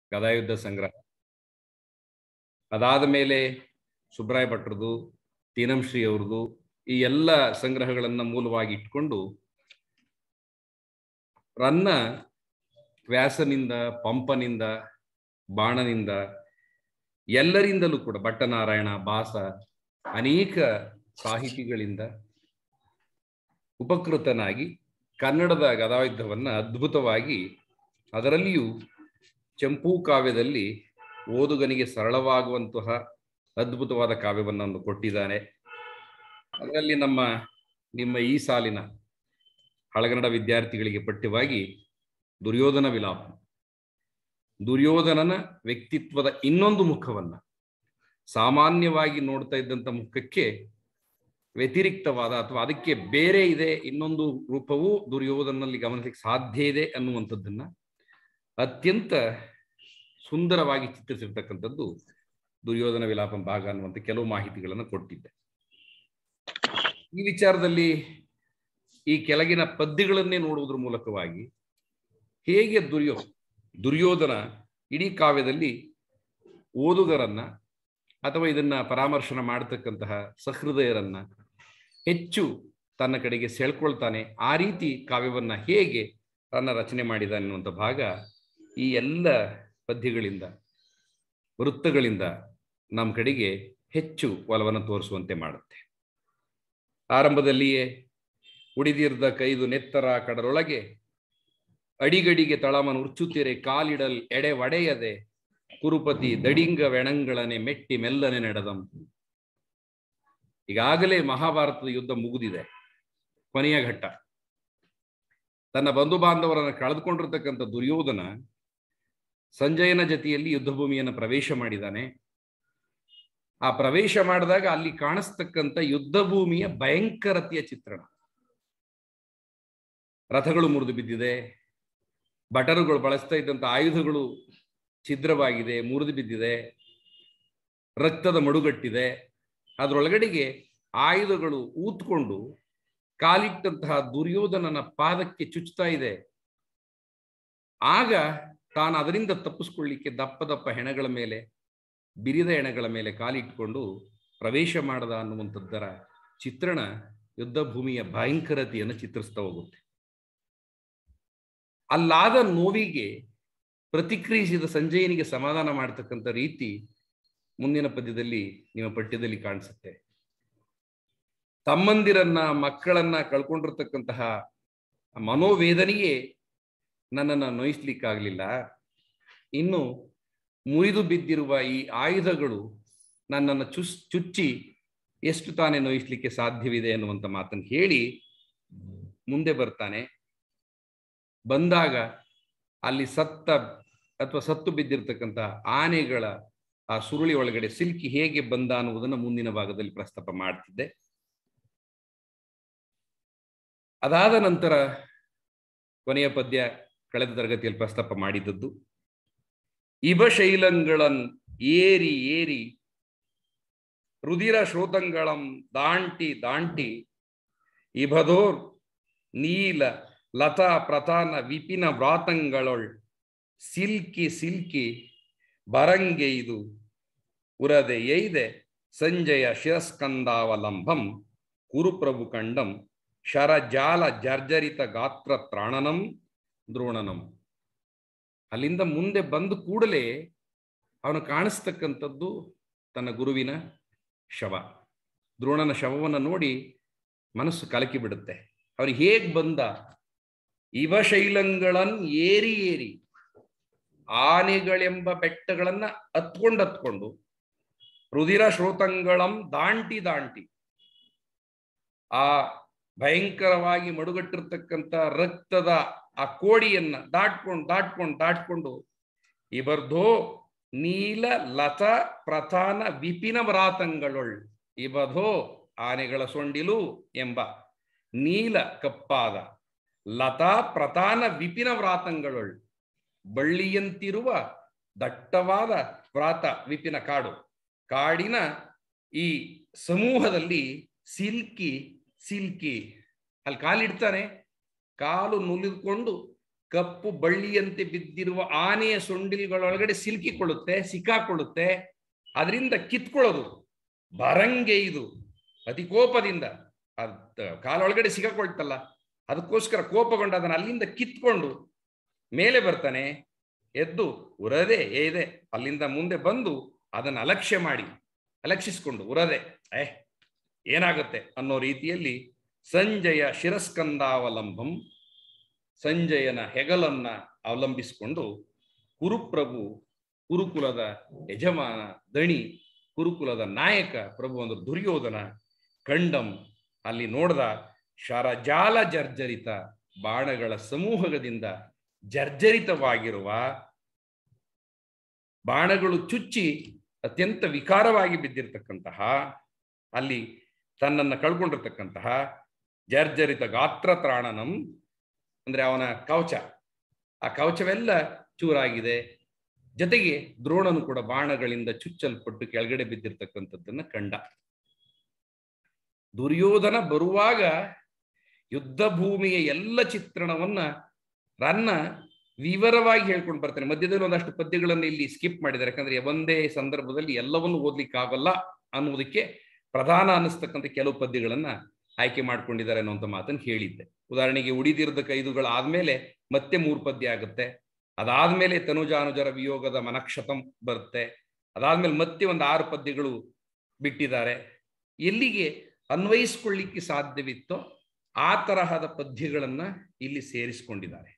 ಗದಾಯುದ್ಧ ಸಂಗ್ರಹ ಅದಾದ ಮೇಲೆ ಸುಬ್ರಾಯ ಭಟ್ರದು ತೀನಂಶ್ರೀ ಅವ್ರದ್ದು ಈ ಎಲ್ಲ ಸಂಗ್ರಹಗಳನ್ನ ಮೂಲವಾಗಿ ಇಟ್ಕೊಂಡು ರನ್ನ ವ್ಯಾಸನಿಂದ ಪಂಪನಿಂದ ಬಾಣನಿಂದ ಎಲ್ಲರಿಂದಲೂ ಕೂಡ ಭಟ್ಟನಾರಾಯಣ ಭಾಸ ಅನೇಕ ಸಾಹಿತಿಗಳಿಂದ ಉಪಕೃತನಾಗಿ ಕನ್ನಡದ ಗದಾಯುದ್ಧವನ್ನ ಅದ್ಭುತವಾಗಿ ಅದರಲ್ಲಿಯೂ ಚಂಪೂ ಕಾವ್ಯದಲ್ಲಿ ಓದುಗನಿಗೆ ಸರಳವಾಗುವಂತಹ ಅದ್ಭುತವಾದ ಕಾವ್ಯವನ್ನ ಕೊಟ್ಟಿದ್ದಾನೆ ಅದರಲ್ಲಿ ನಮ್ಮ ನಿಮ್ಮ ಈ ಸಾಲಿನ ಹಳಗನ್ನಡ ವಿದ್ಯಾರ್ಥಿಗಳಿಗೆ ಪಠ್ಯವಾಗಿ ದುರ್ಯೋಧನ ವಿಲಾಪ ದುರ್ಯೋಧನನ ವ್ಯಕ್ತಿತ್ವದ ಇನ್ನೊಂದು ಮುಖವನ್ನ ಸಾಮಾನ್ಯವಾಗಿ ನೋಡ್ತಾ ಇದ್ದಂತ ಮುಖಕ್ಕೆ ವ್ಯತಿರಿಕ್ತವಾದ ಅಥವಾ ಅದಕ್ಕೆ ಬೇರೆ ಇದೆ ಇನ್ನೊಂದು ರೂಪವೂ ದುರ್ಯೋಧನಲ್ಲಿ ಗಮನಿಸಲಿಕ್ಕೆ ಸಾಧ್ಯ ಇದೆ ಅನ್ನುವಂಥದ್ದನ್ನ ಅತ್ಯಂತ ಸುಂದರವಾಗಿ ಚಿತ್ರಿಸಿರ್ತಕ್ಕಂಥದ್ದು ದುರ್ಯೋಧನ ವಿಲಾಪ ಭಾಗ ಅನ್ನುವಂಥ ಕೆಲವು ಮಾಹಿತಿಗಳನ್ನು ಕೊಟ್ಟಿದ್ದೆ ಈ ವಿಚಾರದಲ್ಲಿ ಈ ಕೆಳಗಿನ ಪದ್ಯಗಳನ್ನೇ ನೋಡುವುದರ ಮೂಲಕವಾಗಿ ಹೇಗೆ ದುರ್ಯೋ ದುರ್ಯೋಧನ ಇಡೀ ಕಾವ್ಯದಲ್ಲಿ ಓದುಗರನ್ನ ಅಥವಾ ಇದನ್ನ ಪರಾಮರ್ಶನ ಮಾಡತಕ್ಕಂತಹ ಸಹೃದಯರನ್ನ ಹೆಚ್ಚು ತನ್ನ ಕಡೆಗೆ ಸೆಳ್ಕೊಳ್ತಾನೆ ಆ ರೀತಿ ಕಾವ್ಯವನ್ನ ಹೇಗೆ ತನ್ನ ರಚನೆ ಮಾಡಿದ ಅನ್ನುವಂಥ ಭಾಗ ಈ ಎಲ್ಲ ಪದ್ಯಗಳಿಂದ ವೃತ್ತಗಳಿಂದ ನಮ್ಮ ಕಡೆಗೆ ಹೆಚ್ಚು ಒಲವನ್ನು ತೋರಿಸುವಂತೆ ಮಾಡುತ್ತೆ ಆರಂಭದಲ್ಲಿಯೇ ಉಳಿದಿರ್ದ ಕೈದು ನೆತ್ತರ ಕಡರೊಳಗೆ ಅಡಿಗಡಿಗೆ ತಳಮನ ಉರ್ಚುತ್ತಿರೆ ಕಾಲಿಡಲ್ ಎಡೆ ಒಡೆಯದೆ ಕುರುಪತಿ ದಡಿಂಗ ವೆಣಂಗಳನೆ ಮೆಟ್ಟಿ ಮೆಲ್ಲನೆ ನಡೆದಂ ಈಗಾಗಲೇ ಮಹಾಭಾರತದ ಯುದ್ಧ ಮುಗಿದಿದೆ ಕೊನೆಯ ಘಟ್ಟ ತನ್ನ ಬಂಧು ಬಾಂಧವರನ್ನು ಕಳೆದುಕೊಂಡಿರ್ತಕ್ಕಂಥ ದುರ್ಯೋಧನ ಸಂಜಯನ ಜತೆಯಲ್ಲಿ ಯುದ್ಧ ಭೂಮಿಯನ್ನು ಪ್ರವೇಶ ಮಾಡಿದ್ದಾನೆ ಆ ಪ್ರವೇಶ ಮಾಡಿದಾಗ ಅಲ್ಲಿ ಕಾಣಿಸ್ತಕ್ಕಂಥ ಯುದ್ಧ ಭೂಮಿಯ ಭಯಂಕರತೆಯ ಚಿತ್ರಣ ರಥಗಳು ಮುರಿದು ಬಿದ್ದಿದೆ ಭಟರುಗಳು ಬಳಸ್ತಾ ಇದ್ದಂಥ ಆಯುಧಗಳು ಛಿದ್ರವಾಗಿದೆ ಮುರಿದು ಬಿದ್ದಿದೆ ರಕ್ತದ ಮಡುಗಟ್ಟಿದೆ ಅದರೊಳಗಡೆಗೆ ಆಯುಧಗಳು ಊತ್ಕೊಂಡು ಕಾಲಿಟ್ಟಂತಹ ದುರ್ಯೋಧನನ ಪಾದಕ್ಕೆ ಚುಚ್ತಾ ಇದೆ ಆಗ ತಾನು ಅದರಿಂದ ತಪ್ಪಿಸ್ಕೊಳ್ಳಿಕ್ಕೆ ದಪ್ಪ ದಪ್ಪ ಹೆಣಗಳ ಮೇಲೆ ಬಿರಿದ ಹೆಣಗಳ ಮೇಲೆ ಕಾಲಿಟ್ಕೊಂಡು ಪ್ರವೇಶ ಮಾಡದ ಅನ್ನುವಂಥದ್ದರ ಚಿತ್ರಣ ಯುದ್ಧ ಭೂಮಿಯ ಭಯಂಕರತೆಯನ್ನು ಚಿತ್ರಿಸ್ತಾ ಹೋಗುತ್ತೆ ಅಲ್ಲಾದ ನೋವಿಗೆ ಪ್ರತಿಕ್ರಿಯಿಸಿದ ಸಂಜಯನಿಗೆ ಸಮಾಧಾನ ಮಾಡತಕ್ಕಂಥ ರೀತಿ ಮುಂದಿನ ಪದ್ಯದಲ್ಲಿ ನಿಮ್ಮ ಪಠ್ಯದಲ್ಲಿ ಕಾಣಿಸುತ್ತೆ ತಮ್ಮಂದಿರನ್ನ ಮಕ್ಕಳನ್ನ ಕಳ್ಕೊಂಡಿರ್ತಕ್ಕಂತಹ ಮನೋವೇದನೆಯೇ ನನ್ನನ್ನು ನೋಯಿಸ್ಲಿಕ್ಕಾಗಲಿಲ್ಲ ಇನ್ನು ಮುರಿದು ಬಿದ್ದಿರುವ ಈ ಆಯುಧಗಳು ನನ್ನನ್ನು ಚುಸ್ ಚುಚ್ಚಿ ಎಷ್ಟು ತಾನೇ ನೋಯಿಸ್ಲಿಕ್ಕೆ ಸಾಧ್ಯವಿದೆ ಅನ್ನುವಂಥ ಮಾತನ್ನು ಹೇಳಿ ಮುಂದೆ ಬರ್ತಾನೆ ಬಂದಾಗ ಅಲ್ಲಿ ಸತ್ತ ಅಥವಾ ಸತ್ತು ಬಿದ್ದಿರ್ತಕ್ಕಂಥ ಆನೆಗಳ ಆ ಸುರುಳಿ ಒಳಗಡೆ ಸಿಲ್ಕಿ ಹೇಗೆ ಬಂದ ಅನ್ನುವುದನ್ನು ಮುಂದಿನ ಭಾಗದಲ್ಲಿ ಪ್ರಸ್ತಾಪ ಮಾಡ್ತಿದ್ದೆ ಅದಾದ ನಂತರ ಕೊನೆಯ ಪದ್ಯ ಕಳೆದ ತರಗತಿಯಲ್ಲಿ ಪ್ರಸ್ತಾಪ ಮಾಡಿದ್ದದ್ದು ಇಬಶೈಲಂಗಳನ್ ಏರಿ ಏರಿ ರುದಿರ ಶ್ರೋತಂಗಳಂ ದಾಂಟಿ ದಾಂಟಿ ಇಬದೋರ್ ನೀಲ ಲತಾ ಪ್ರಧಾನ ವಿಪಿನ ವ್ರಾತಂಗಳೊಳ್ ಸಿಲ್ಕಿ ಸಿಲ್ಕಿ ಬರಂಗೆ ಇದು ಉರದೆ ಎಯ್ದೆ ಸಂಜಯ ಶಿರಸ್ಕಂದಾವಲಂಬಂ ಕುರುಪ್ರಭು ಕಂಡಂ ಶರಜಾಲ ಜರ್ಜರಿತ ಗಾತ್ರ ತ್ರಾಣನಂ ದ್ರೋಣನಂ ಅಲ್ಲಿಂದ ಮುಂದೆ ಬಂದ ಕೂಡಲೇ ಅವನು ಕಾಣಿಸ್ತಕ್ಕಂಥದ್ದು ತನ್ನ ಗುರುವಿನ ಶವ ದ್ರೋಣನ ಶವವನ್ನು ನೋಡಿ ಮನಸ್ಸು ಕಲಕಿ ಬಿಡುತ್ತೆ ಅವನಿಗೆ ಹೇಗ್ ಬಂದ ಇವ ಶೈಲಂಗಳನ್ ಏರಿ ಏರಿ ಆನೆಗಳೆಂಬ ಬೆಟ್ಟಗಳನ್ನ ಹತ್ಕೊಂಡು ಹತ್ಕೊಂಡು ರುದಿರ ಶ್ರೋತಂಗಳಂ ದಾಂಟಿ ದಾಂಟಿ ಆ ಭಯಂಕರವಾಗಿ ಮಡುಗಟ್ಟಿರ್ತಕ್ಕಂಥ ರಕ್ತದ ಆ ಕೋಡಿಯನ್ನ ದಾಟ್ಕೊಂಡು ದಾಟ್ಕೊಂಡು ದಾಟ್ಕೊಂಡು ಇಬರ್ಧೋ ನೀಲ ಲತ ಪ್ರಧಾನ ವಿಪಿನ ವ್ರಾತಂಗಳೊಳ್ ಇಬಧೋ ಆನೆಗಳ ಸೊಂಡಿಲು ಎಂಬ ನೀಲ ಕಪ್ಪಾದ ಲತಾ ಪ್ರಧಾನ ವಿಪಿನ ವ್ರಾತಂಗಳೊಳ್ ಬಳ್ಳಿಯಂತಿರುವ ದಟ್ಟವಾದ ವ್ರಾತ ವಿಪಿನ ಕಾಡು ಕಾಡಿನ ಈ ಸಮೂಹದಲ್ಲಿ ಸಿಲ್ಕಿ ಸಿಲ್ಕಿ ಅಲ್ಲಿ ಕಾಲಿಡ್ತಾನೆ ಕಾಲು ನುಲಿದುಕೊಂಡು ಕಪ್ಪು ಬಳ್ಳಿಯಂತೆ ಬಿದ್ದಿರುವ ಆನೆಯ ಸೊಂಡಿಲುಗಳೊಳಗಡೆ ಸಿಲುಕಿಕೊಳ್ಳುತ್ತೆ ಸಿಕ್ಕಾಕೊಳ್ಳುತ್ತೆ ಅದರಿಂದ ಕಿತ್ಕೊಳ್ಳೋದು ಬರಂಗೆ ಇದು ಅತಿ ಕೋಪದಿಂದ ಅದ್ ಕಾಲೊಳಗಡೆ ಸಿಗಾಕೊಳ್ತಲ್ಲ ಅದಕ್ಕೋಸ್ಕರ ಕೋಪಗೊಂಡು ಅದನ್ನ ಅಲ್ಲಿಂದ ಕಿತ್ಕೊಂಡು ಮೇಲೆ ಬರ್ತಾನೆ ಎದ್ದು ಉರದೆ ಏದೆ ಅಲ್ಲಿಂದ ಮುಂದೆ ಬಂದು ಅದನ್ನು ಅಲಕ್ಷ್ಯ ಮಾಡಿ ಅಲಕ್ಷಿಸ್ಕೊಂಡು ಉರದೆ ಏ ಏನಾಗುತ್ತೆ ಅನ್ನೋ ರೀತಿಯಲ್ಲಿ ಸಂಜಯ ಶಿರಸ್ಕಂದಾವಲಂಬಂ ಸಂಜಯನ ಹೆಗಲನ್ನ ಅವಲಂಬಿಸಿಕೊಂಡು ಕುರುಪ್ರಭು ಕುರುಕುಲದ ಯಜಮಾನ ದಣಿ ಕುರುಕುಲದ ನಾಯಕ ಪ್ರಭು ಅಂದ್ರೆ ದುರ್ಯೋಧನ ಕಂಡಂ ಅಲ್ಲಿ ನೋಡ್ದ ಶರಜಾಲ ಜರ್ಜರಿತ ಬಾಣಗಳ ಸಮೂಹದಿಂದ ಜರ್ಜರಿತವಾಗಿರುವ ಬಾಣಗಳು ಚುಚ್ಚಿ ಅತ್ಯಂತ ವಿಕಾರವಾಗಿ ಬಿದ್ದಿರ್ತಕ್ಕಂತಹ ಅಲ್ಲಿ ತನ್ನನ್ನು ಕಳ್ಕೊಂಡಿರ್ತಕ್ಕಂತಹ ಜರ್ಜರಿತ ಗಾತ್ರ ತ್ರಾಣನಂ ಅಂದ್ರೆ ಅವನ ಕವಚ ಆ ಕವಚವೆಲ್ಲ ಚೂರಾಗಿದೆ ಜೊತೆಗೆ ದ್ರೋಣನು ಕೂಡ ಬಾಣಗಳಿಂದ ಚುಚ್ಚಲ್ಪಟ್ಟು ಕೆಳಗಡೆ ಬಿದ್ದಿರ್ತಕ್ಕಂಥದ್ದನ್ನ ಕಂಡ ದುರ್ಯೋಧನ ಬರುವಾಗ ಯುದ್ಧ ಭೂಮಿಯ ಎಲ್ಲ ಚಿತ್ರಣವನ್ನ ರನ್ನ ವಿವರವಾಗಿ ಹೇಳ್ಕೊಂಡು ಬರ್ತಾನೆ ಮಧ್ಯದಲ್ಲಿ ಒಂದಷ್ಟು ಪದ್ಯಗಳನ್ನು ಇಲ್ಲಿ ಸ್ಕಿಪ್ ಮಾಡಿದ್ದಾರೆ ಯಾಕಂದ್ರೆ ಒಂದೇ ಸಂದರ್ಭದಲ್ಲಿ ಎಲ್ಲವನ್ನು ಓದ್ಲಿಕ್ಕಾಗಲ್ಲ ಅನ್ನೋದಕ್ಕೆ ಪ್ರಧಾನ ಅನ್ನಿಸ್ತಕ್ಕಂಥ ಕೆಲವು ಪದ್ಯಗಳನ್ನ ಆಯ್ಕೆ ಮಾಡ್ಕೊಂಡಿದ್ದಾರೆ ಅನ್ನುವಂಥ ಮಾತನ್ನು ಹೇಳಿದ್ದೆ ಉದಾಹರಣೆಗೆ ಉಳಿದಿರದ ಕೈದುಗಳಾದ್ಮೇಲೆ ಮತ್ತೆ ಮೂರು ಪದ್ಯ ಆಗುತ್ತೆ ಅದಾದ್ಮೇಲೆ ತನುಜಾನುಜರ ವಿಯೋಗದ ಮನಕ್ಷತಂ ಬರುತ್ತೆ ಅದಾದ್ಮೇಲೆ ಮತ್ತೆ ಒಂದು ಆರು ಪದ್ಯಗಳು ಬಿಟ್ಟಿದ್ದಾರೆ ಎಲ್ಲಿಗೆ ಅನ್ವಯಿಸ್ಕೊಳ್ಳಿಕ್ಕೆ ಸಾಧ್ಯವಿತ್ತೋ ಆ ತರಹದ ಪದ್ಯಗಳನ್ನ ಇಲ್ಲಿ ಸೇರಿಸಿಕೊಂಡಿದ್ದಾರೆ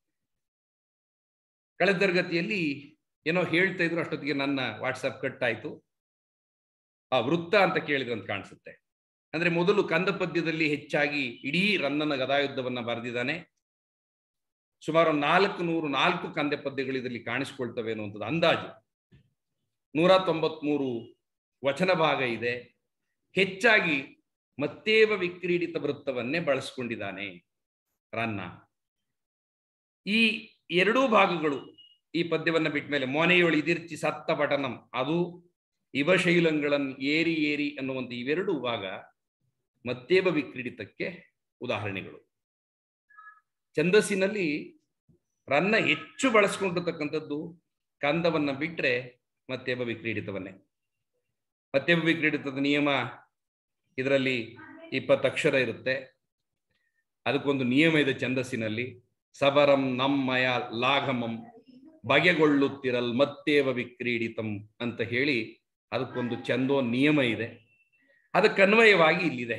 ಕಳೆದ ತರಗತಿಯಲ್ಲಿ ಏನೋ ಹೇಳ್ತಾ ಇದ್ರು ಅಷ್ಟೊತ್ತಿಗೆ ನನ್ನ ವಾಟ್ಸಪ್ ಕಟ್ ಆಯ್ತು ಆ ವೃತ್ತ ಅಂತ ಕೇಳಿದ್ರು ಅಂತ ಕಾಣಿಸುತ್ತೆ ಅಂದ್ರೆ ಮೊದಲು ಕಂದ ಪದ್ಯದಲ್ಲಿ ಹೆಚ್ಚಾಗಿ ಇಡೀ ರನ್ನನ ಗದಾಯುದ್ಧವನ್ನ ಬರೆದಿದ್ದಾನೆ ಸುಮಾರು ನಾಲ್ಕು ನೂರು ನಾಲ್ಕು ಕಂದೆ ಪದ್ಯಗಳು ಇದರಲ್ಲಿ ಕಾಣಿಸ್ಕೊಳ್ತವೆ ಅನ್ನುವಂಥದ್ದು ಅಂದಾಜು ನೂರ ತೊಂಬತ್ಮೂರು ವಚನ ಭಾಗ ಇದೆ ಹೆಚ್ಚಾಗಿ ಮತ್ತೇವ ವಿಕ್ರೀಡಿತ ವೃತ್ತವನ್ನೇ ಬಳಸ್ಕೊಂಡಿದ್ದಾನೆ ರನ್ನ ಈ ಎರಡೂ ಭಾಗಗಳು ಈ ಪದ್ಯವನ್ನ ಬಿಟ್ಟ ಮೇಲೆ ಮೊನೆಯೊಳು ಇದಿರ್ಚಿ ಸತ್ತ ಪಠನಂ ಅದು ಇವಶೈಲಂಗಳನ್ನು ಏರಿ ಏರಿ ಅನ್ನುವಂಥ ಇವೆರಡೂ ಭಾಗ ಮತ್ತೇವ ವಿಕ್ರೀಡಿತಕ್ಕೆ ಉದಾಹರಣೆಗಳು ಛಂದಸ್ಸಿನಲ್ಲಿ ರನ್ನ ಹೆಚ್ಚು ಬಳಸ್ಕೊಂಡಿರ್ತಕ್ಕಂಥದ್ದು ಕಂದವನ್ನ ಬಿಟ್ರೆ ಮತ್ತೇವ ವಿಕ್ರೀಡಿತವನ್ನೇ ಮತ್ತೇವ ವಿಕ್ರೀಡಿತದ ನಿಯಮ ಇದರಲ್ಲಿ ಇಪ್ಪತ್ತು ಅಕ್ಷರ ಇರುತ್ತೆ ಅದಕ್ಕೊಂದು ನಿಯಮ ಇದೆ ಛಂದಸ್ಸಿನಲ್ಲಿ ಸಬರಂ ನಮ್ಮಯ ಲಾಘಮಂ ಬಗೆಗೊಳ್ಳುತ್ತಿರಲ್ ಮತ್ತೇವ ವಿಕ್ರೀಡಿತಂ ಅಂತ ಹೇಳಿ ಅದಕ್ಕೊಂದು ಚಂದೋ ನಿಯಮ ಇದೆ ಅದಕ್ಕನ್ವಯವಾಗಿ ಇಲ್ಲಿದೆ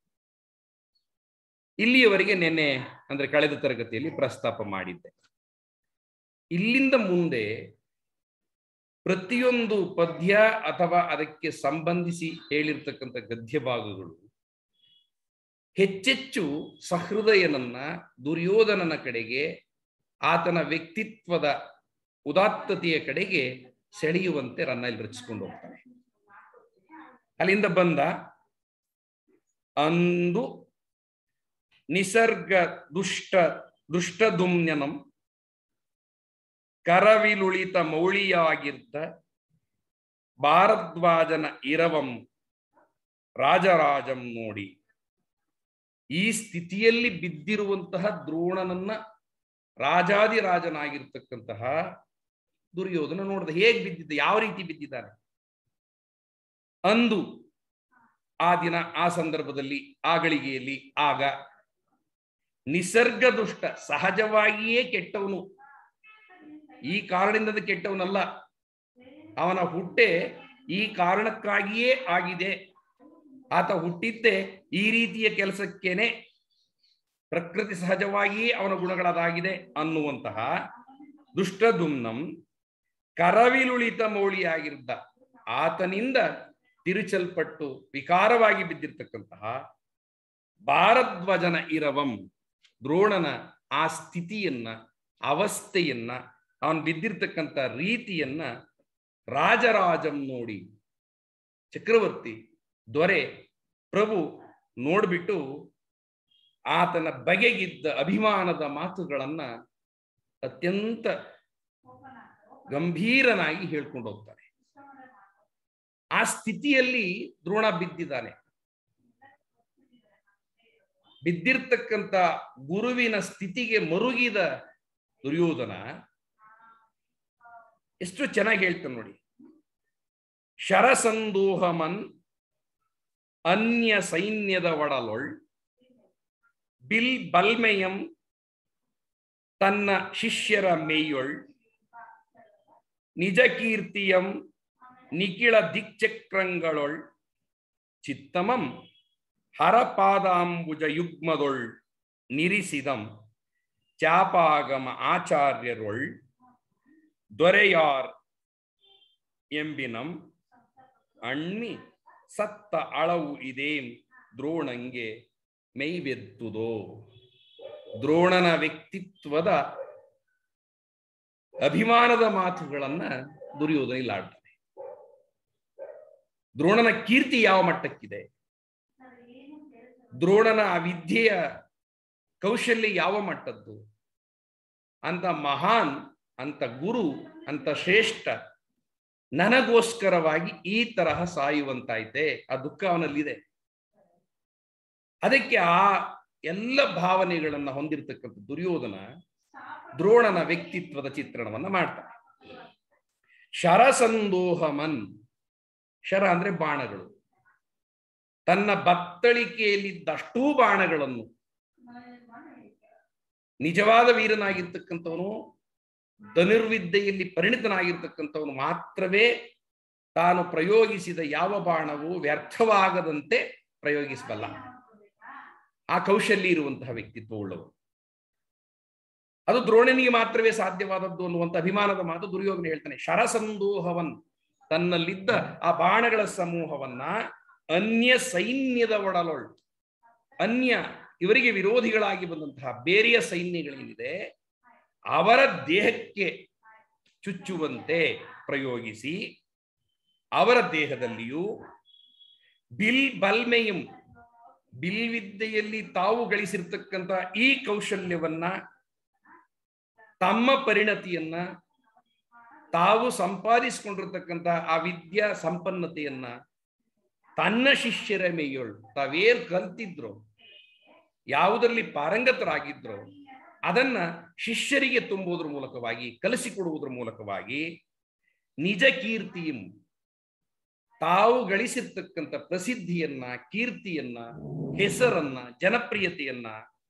ಇಲ್ಲಿಯವರೆಗೆ ನಿನ್ನೆ ಅಂದ್ರೆ ಕಳೆದ ತರಗತಿಯಲ್ಲಿ ಪ್ರಸ್ತಾಪ ಮಾಡಿದ್ದೆ ಇಲ್ಲಿಂದ ಮುಂದೆ ಪ್ರತಿಯೊಂದು ಪದ್ಯ ಅಥವಾ ಅದಕ್ಕೆ ಸಂಬಂಧಿಸಿ ಹೇಳಿರ್ತಕ್ಕಂಥ ಗದ್ಯ ಭಾಗಗಳು ಹೆಚ್ಚೆಚ್ಚು ಸಹೃದಯನನ್ನ ದುರ್ಯೋಧನನ ಕಡೆಗೆ ಆತನ ವ್ಯಕ್ತಿತ್ವದ ಉದಾತ್ತತೆಯ ಕಡೆಗೆ ಸೆಳೆಯುವಂತೆ ರನ್ನ ಇಲ್ಲಿ ರಚಿಸಿಕೊಂಡು ಹೋಗ್ತಾನೆ ಅಲ್ಲಿಂದ ಬಂದ ಅಂದು ನಿಸರ್ಗ ದುಷ್ಟ ದುಷ್ಟದುಮ್ಯನಂ ಕರವಿಲುಳಿತ ಮೌಳಿಯಾಗಿರ್ತ ಭಾರದ್ವಾಜನ ಇರವಂ ರಾಜರಾಜಂ ನೋಡಿ ಈ ಸ್ಥಿತಿಯಲ್ಲಿ ಬಿದ್ದಿರುವಂತಹ ದ್ರೋಣನನ್ನ ರಾಜಾದಿರಾಜನಾಗಿರ್ತಕ್ಕಂತಹ ದುರ್ಯೋಧನ ನೋಡಿದ ಹೇಗೆ ಬಿದ್ದಿದ್ದ ಯಾವ ರೀತಿ ಬಿದ್ದಿದ್ದಾನೆ ಅಂದು ಆ ದಿನ ಆ ಸಂದರ್ಭದಲ್ಲಿ ಆ ಗಳಿಗೆಯಲ್ಲಿ ಆಗ ನಿಸರ್ಗ ದುಷ್ಟ ಸಹಜವಾಗಿಯೇ ಕೆಟ್ಟವನು ಈ ಕಾರಣದಿಂದ ಕೆಟ್ಟವನಲ್ಲ ಅವನ ಹುಟ್ಟೆ ಈ ಕಾರಣಕ್ಕಾಗಿಯೇ ಆಗಿದೆ ಆತ ಹುಟ್ಟಿದ್ದೇ ಈ ರೀತಿಯ ಕೆಲಸಕ್ಕೇನೆ ಪ್ರಕೃತಿ ಸಹಜವಾಗಿಯೇ ಅವನ ಗುಣಗಳದಾಗಿದೆ ಅನ್ನುವಂತಹ ದುಷ್ಟದುಮ್ನಂ ಕರವಿಲುಳಿತ ಮೌಳಿಯಾಗಿದ್ದ ಆತನಿಂದ ತಿರುಚಲ್ಪಟ್ಟು ವಿಕಾರವಾಗಿ ಬಿದ್ದಿರ್ತಕ್ಕಂತಹ ಭಾರದ್ವಜನ ಇರವಂ ದ್ರೋಣನ ಆ ಸ್ಥಿತಿಯನ್ನ ಅವಸ್ಥೆಯನ್ನ ಅವನು ಬಿದ್ದಿರ್ತಕ್ಕಂಥ ರೀತಿಯನ್ನ ರಾಜರಾಜಂ ನೋಡಿ ಚಕ್ರವರ್ತಿ ದೊರೆ ಪ್ರಭು ನೋಡ್ಬಿಟ್ಟು ಆತನ ಬಗೆಗಿದ್ದ ಅಭಿಮಾನದ ಮಾತುಗಳನ್ನ ಅತ್ಯಂತ ಗಂಭೀರನಾಗಿ ಹೇಳ್ಕೊಂಡು ಹೋಗ್ತಾನೆ ಆ ಸ್ಥಿತಿಯಲ್ಲಿ ದ್ರೋಣ ಬಿದ್ದಿದ್ದಾನೆ ಬಿದ್ದಿರ್ತಕ್ಕಂಥ ಗುರುವಿನ ಸ್ಥಿತಿಗೆ ಮರುಗಿದ ದುರ್ಯೋಧನ ಎಷ್ಟು ಚೆನ್ನಾಗಿ ಹೇಳ್ತಾನೆ ನೋಡಿ ಶರಸಂದೋಹಮನ್ ಅನ್ಯ ಸೈನ್ಯದ ಒಡಲೊಳ್ ಬಿಲ್ ಬಲ್ಮೆಯಂ ತನ್ನ ಶಿಷ್ಯರ ಮೇಯೊಳ್ ನಿಜ ಕೀರ್ತಿಯಂ ನಿಖಿಳ ದಿಕ್ಚಕ್ರಂಗಳೊಳ್ ಚಿತ್ತಮಂ ಹರಪಾದಾಂಬುಜ ಯುಗ್ಮದೊಳ್ ನಿರಿಸಿದಂ ಚಾಪಾಗಮ ಆಚಾರ್ಯರೊಳ್ ದೊರೆಯಾರ್ ಎಂಬಿನಂ ಅಣ್ಣಿ ಸತ್ತ ಅಳವು ಇದೇಂ ದ್ರೋಣಂಗೆ ಮೈವೆತ್ತುದೋ ದ್ರೋಣನ ವ್ಯಕ್ತಿತ್ವದ ಅಭಿಮಾನದ ಮಾತುಗಳನ್ನ ದುರ್ಯೋಧನ ಇಲ್ಲಿ ಆಡ್ತಾನೆ ದ್ರೋಣನ ಕೀರ್ತಿ ಯಾವ ಮಟ್ಟಕ್ಕಿದೆ ದ್ರೋಣನ ಆ ವಿದ್ಯೆಯ ಕೌಶಲ್ಯ ಯಾವ ಮಟ್ಟದ್ದು ಅಂತ ಮಹಾನ್ ಅಂತ ಗುರು ಅಂತ ಶ್ರೇಷ್ಠ ನನಗೋಸ್ಕರವಾಗಿ ಈ ತರಹ ಸಾಯುವಂತಾಯ್ತೆ ಆ ದುಃಖ ಅವನಲ್ಲಿದೆ ಅದಕ್ಕೆ ಆ ಎಲ್ಲ ಭಾವನೆಗಳನ್ನ ಹೊಂದಿರತಕ್ಕಂಥ ದುರ್ಯೋಧನ ದ್ರೋಣನ ವ್ಯಕ್ತಿತ್ವದ ಚಿತ್ರಣವನ್ನ ಮಾಡ್ತಾನೆ ಶರಸಂದೋಹಮನ್ ಶರ ಅಂದ್ರೆ ಬಾಣಗಳು ತನ್ನ ಬತ್ತಳಿಕೆಯಲ್ಲಿದ್ದಷ್ಟೂ ಬಾಣಗಳನ್ನು ನಿಜವಾದ ವೀರನಾಗಿರ್ತಕ್ಕಂಥವನು ಧನುರ್ವಿದ್ಯೆಯಲ್ಲಿ ಪರಿಣಿತನಾಗಿರ್ತಕ್ಕಂಥವನು ಮಾತ್ರವೇ ತಾನು ಪ್ರಯೋಗಿಸಿದ ಯಾವ ಬಾಣವು ವ್ಯರ್ಥವಾಗದಂತೆ ಪ್ರಯೋಗಿಸಬಲ್ಲ ಆ ಕೌಶಲ್ಯ ಇರುವಂತಹ ವ್ಯಕ್ತಿತ್ವ ಉಳ್ಳವರು ಅದು ದ್ರೋಣನಿಗೆ ಮಾತ್ರವೇ ಸಾಧ್ಯವಾದದ್ದು ಅನ್ನುವಂಥ ಅಭಿಮಾನದ ಮಾತು ದುರ್ಯೋಧನ ಹೇಳ್ತಾನೆ ಶರಸಂದೋಹವನ್ ತನ್ನಲ್ಲಿದ್ದ ಆ ಬಾಣಗಳ ಸಮೂಹವನ್ನ ಅನ್ಯ ಸೈನ್ಯದ ಒಡಲೊಳ್ ಅನ್ಯ ಇವರಿಗೆ ವಿರೋಧಿಗಳಾಗಿ ಬಂದಂತಹ ಬೇರೆಯ ಸೈನ್ಯಗಳೇನಿದೆ ಅವರ ದೇಹಕ್ಕೆ ಚುಚ್ಚುವಂತೆ ಪ್ರಯೋಗಿಸಿ ಅವರ ದೇಹದಲ್ಲಿಯೂ ಬಿಲ್ ಬಲ್ಮೆಯಂ ಬಿಲ್ವಿದ್ಯೆಯಲ್ಲಿ ತಾವು ಗಳಿಸಿರ್ತಕ್ಕಂಥ ಈ ಕೌಶಲ್ಯವನ್ನ ತಮ್ಮ ಪರಿಣತಿಯನ್ನ ತಾವು ಸಂಪಾದಿಸಿಕೊಂಡಿರ್ತಕ್ಕಂಥ ಆ ವಿದ್ಯಾ ಸಂಪನ್ನತೆಯನ್ನ ತನ್ನ ಶಿಷ್ಯರ ಮೇಯೊಳು ತಾವೇನ್ ಕಲ್ತಿದ್ರು ಯಾವುದರಲ್ಲಿ ಪಾರಂಗತರಾಗಿದ್ರೋ ಅದನ್ನ ಶಿಷ್ಯರಿಗೆ ತುಂಬುವುದರ ಮೂಲಕವಾಗಿ ಕಲಿಸಿಕೊಡುವುದರ ಮೂಲಕವಾಗಿ ನಿಜ ಕೀರ್ತಿಯಂ ತಾವು ಗಳಿಸಿರ್ತಕ್ಕಂಥ ಪ್ರಸಿದ್ಧಿಯನ್ನ ಕೀರ್ತಿಯನ್ನ ಹೆಸರನ್ನ ಜನಪ್ರಿಯತೆಯನ್ನ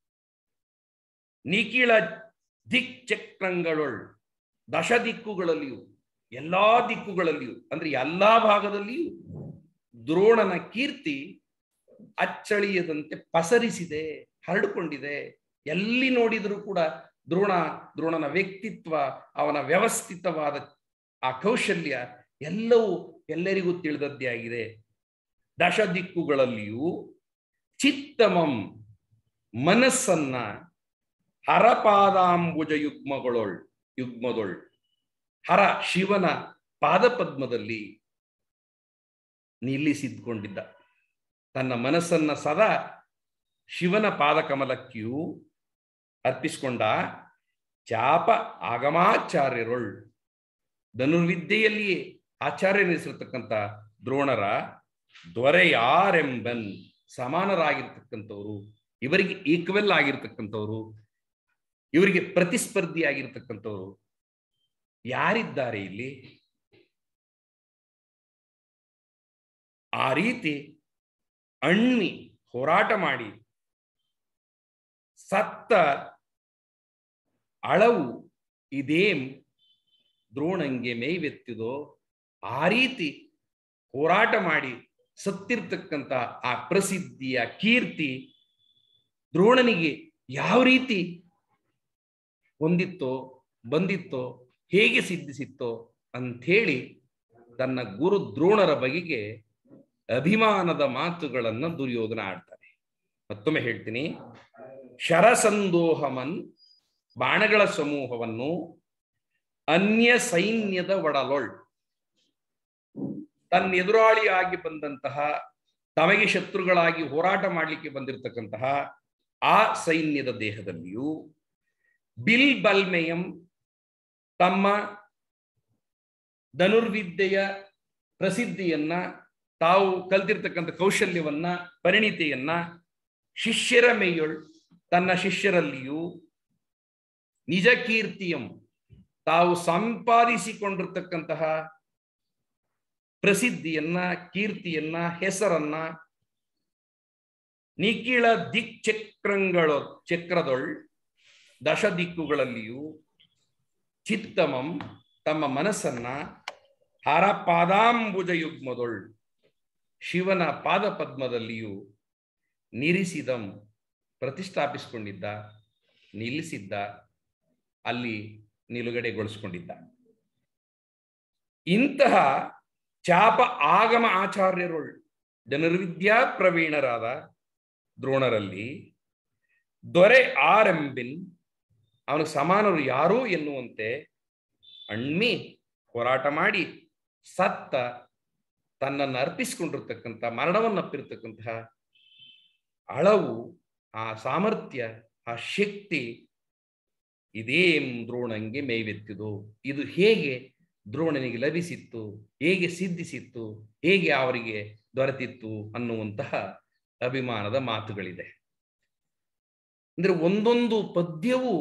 ನಿಖಿಳ ದಿಕ್ ಚಕ್ರಂಗಳೊಳ್ ದಶ ದಿಕ್ಕುಗಳಲ್ಲಿಯೂ ಎಲ್ಲಾ ದಿಕ್ಕುಗಳಲ್ಲಿಯೂ ಅಂದ್ರೆ ಎಲ್ಲಾ ಭಾಗದಲ್ಲಿಯೂ ದ್ರೋಣನ ಕೀರ್ತಿ ಅಚ್ಚಳಿಯದಂತೆ ಪಸರಿಸಿದೆ ಹರಡಿಕೊಂಡಿದೆ ಎಲ್ಲಿ ನೋಡಿದರೂ ಕೂಡ ದ್ರೋಣ ದ್ರೋಣನ ವ್ಯಕ್ತಿತ್ವ ಅವನ ವ್ಯವಸ್ಥಿತವಾದ ಆ ಕೌಶಲ್ಯ ಎಲ್ಲವೂ ಎಲ್ಲರಿಗೂ ತಿಳಿದದ್ದೇ ಆಗಿದೆ ದಶ ದಿಕ್ಕುಗಳಲ್ಲಿಯೂ ಚಿತ್ತಮಂ ಮನಸ್ಸನ್ನ ಹರಪಾದಾಂಬುಜ ಯುಗ್ಮಗಳೊಳ್ ಯುಗ್ಮದೊಳ್ ಹರ ಶಿವನ ಪಾದಪದ್ಮದಲ್ಲಿ ನಿಲ್ಲಿಸಿದ್ಕೊಂಡಿದ್ದ ತನ್ನ ಮನಸ್ಸನ್ನ ಸದಾ ಶಿವನ ಪಾದಕಮಲಕ್ಕಿಯೂ ಅರ್ಪಿಸಿಕೊಂಡ ಚಾಪ ಆಗಮಾಚಾರ್ಯರೊಳ್ ಧನುರ್ವಿದ್ಯೆಯಲ್ಲಿಯೇ ಆಚಾರ್ಯನಿಸಿರ್ತಕ್ಕಂಥ ದ್ರೋಣರ ದೊರೆಯಾರೆಂಬನ್ ಸಮಾನರಾಗಿರ್ತಕ್ಕಂಥವ್ರು ಇವರಿಗೆ ಈಕ್ವೆಲ್ ಆಗಿರ್ತಕ್ಕಂಥವ್ರು ಇವರಿಗೆ ಪ್ರತಿಸ್ಪರ್ಧಿ ಆಗಿರ್ತಕ್ಕಂಥವ್ರು ಯಾರಿದ್ದಾರೆ ಇಲ್ಲಿ ಆ ರೀತಿ ಅಣ್ಣಿ ಹೋರಾಟ ಮಾಡಿ ಸತ್ತ ಅಳವು ಇದೇಂ ದ್ರೋಣಂಗೆ ಮೇಯ್ವೆತ್ತಿದೋ ಆ ರೀತಿ ಹೋರಾಟ ಮಾಡಿ ಸತ್ತಿರ್ತಕ್ಕಂಥ ಆ ಪ್ರಸಿದ್ಧಿಯ ಕೀರ್ತಿ ದ್ರೋಣನಿಗೆ ಯಾವ ರೀತಿ ಹೊಂದಿತ್ತೋ ಬಂದಿತ್ತೋ ಹೇಗೆ ಸಿದ್ಧಿಸಿತ್ತೋ ಅಂಥೇಳಿ ತನ್ನ ಗುರು ದ್ರೋಣರ ಬಗೆಗೆ ಅಭಿಮಾನದ ಮಾತುಗಳನ್ನ ದುರ್ಯೋಧನ ಆಡ್ತಾನೆ ಮತ್ತೊಮ್ಮೆ ಹೇಳ್ತೀನಿ ಶರಸಂದೋಹಮನ್ ಬಾಣಗಳ ಸಮೂಹವನ್ನು ಅನ್ಯ ಸೈನ್ಯದ ಒಡಲೊಳ್ ತನ್ನ ಎದುರಾಳಿಯಾಗಿ ಬಂದಂತಹ ತಮಗೆ ಶತ್ರುಗಳಾಗಿ ಹೋರಾಟ ಮಾಡಲಿಕ್ಕೆ ಬಂದಿರತಕ್ಕಂತಹ ಆ ಸೈನ್ಯದ ದೇಹದಲ್ಲಿಯೂ ಬಿಲ್ ಬಲ್ಮೆಯಂ ತಮ್ಮ ಧನುರ್ವಿದ್ಯೆಯ ಪ್ರಸಿದ್ಧಿಯನ್ನ ತಾವು ಕಲ್ತಿರ್ತಕ್ಕಂಥ ಕೌಶಲ್ಯವನ್ನ ಪರಿಣಿತಿಯನ್ನ ಶಿಷ್ಯರ ಮೇಯೊಳ್ ತನ್ನ ಶಿಷ್ಯರಲ್ಲಿಯೂ ನಿಜ ಕೀರ್ತಿಯಂ ತಾವು ಸಂಪಾದಿಸಿಕೊಂಡಿರ್ತಕ್ಕಂತಹ ಪ್ರಸಿದ್ಧಿಯನ್ನ ಕೀರ್ತಿಯನ್ನ ಹೆಸರನ್ನ ನಿಖಿಳ ದಿಕ್ ಚಕ್ರಂಗಳ ಚಕ್ರದೊಳ್ ದಶ ದಿಕ್ಕುಗಳಲ್ಲಿಯೂ ಚಿತ್ತಮಂ ತಮ್ಮ ಮನಸ್ಸನ್ನ ಹರಪಾದಾಂಬುಜ ಯುಗ್ಮದೊಳ್ ಶಿವನ ಪಾದ ಪದ್ಮದಲ್ಲಿಯೂ ನಿರಿಸಿದಂ ಪ್ರತಿಷ್ಠಾಪಿಸಿಕೊಂಡಿದ್ದ ನಿಲ್ಲಿಸಿದ್ದ ಅಲ್ಲಿ ನಿಲುಗಡೆಗೊಳಿಸಿಕೊಂಡಿದ್ದ ಇಂತಹ ಚಾಪ ಆಗಮ ಆಚಾರ್ಯರೊಳ್ ಜನರ್ವಿದ್ಯಾ ಪ್ರವೀಣರಾದ ದ್ರೋಣರಲ್ಲಿ ದೊರೆ ಆರೆಂಬಿನ್ ಅವನು ಸಮಾನರು ಯಾರು ಎನ್ನುವಂತೆ ಅಣ್ಮಿ ಹೋರಾಟ ಮಾಡಿ ಸತ್ತ ತನ್ನನ್ನು ಅರ್ಪಿಸಿಕೊಂಡಿರ್ತಕ್ಕಂಥ ಮರಣವನ್ನಪ್ಪಿರ್ತಕ್ಕಂತಹ ಅಳವು ಆ ಸಾಮರ್ಥ್ಯ ಆ ಶಕ್ತಿ ಇದೇಂ ದ್ರೋಣಂಗೆ ಮೇವೆತ್ತಿದು ಇದು ಹೇಗೆ ದ್ರೋಣನಿಗೆ ಲಭಿಸಿತ್ತು ಹೇಗೆ ಸಿದ್ಧಿಸಿತ್ತು ಹೇಗೆ ಅವರಿಗೆ ದೊರೆತಿತ್ತು ಅನ್ನುವಂತಹ ಅಭಿಮಾನದ ಮಾತುಗಳಿದೆ ಅಂದ್ರೆ ಒಂದೊಂದು ಪದ್ಯವೂ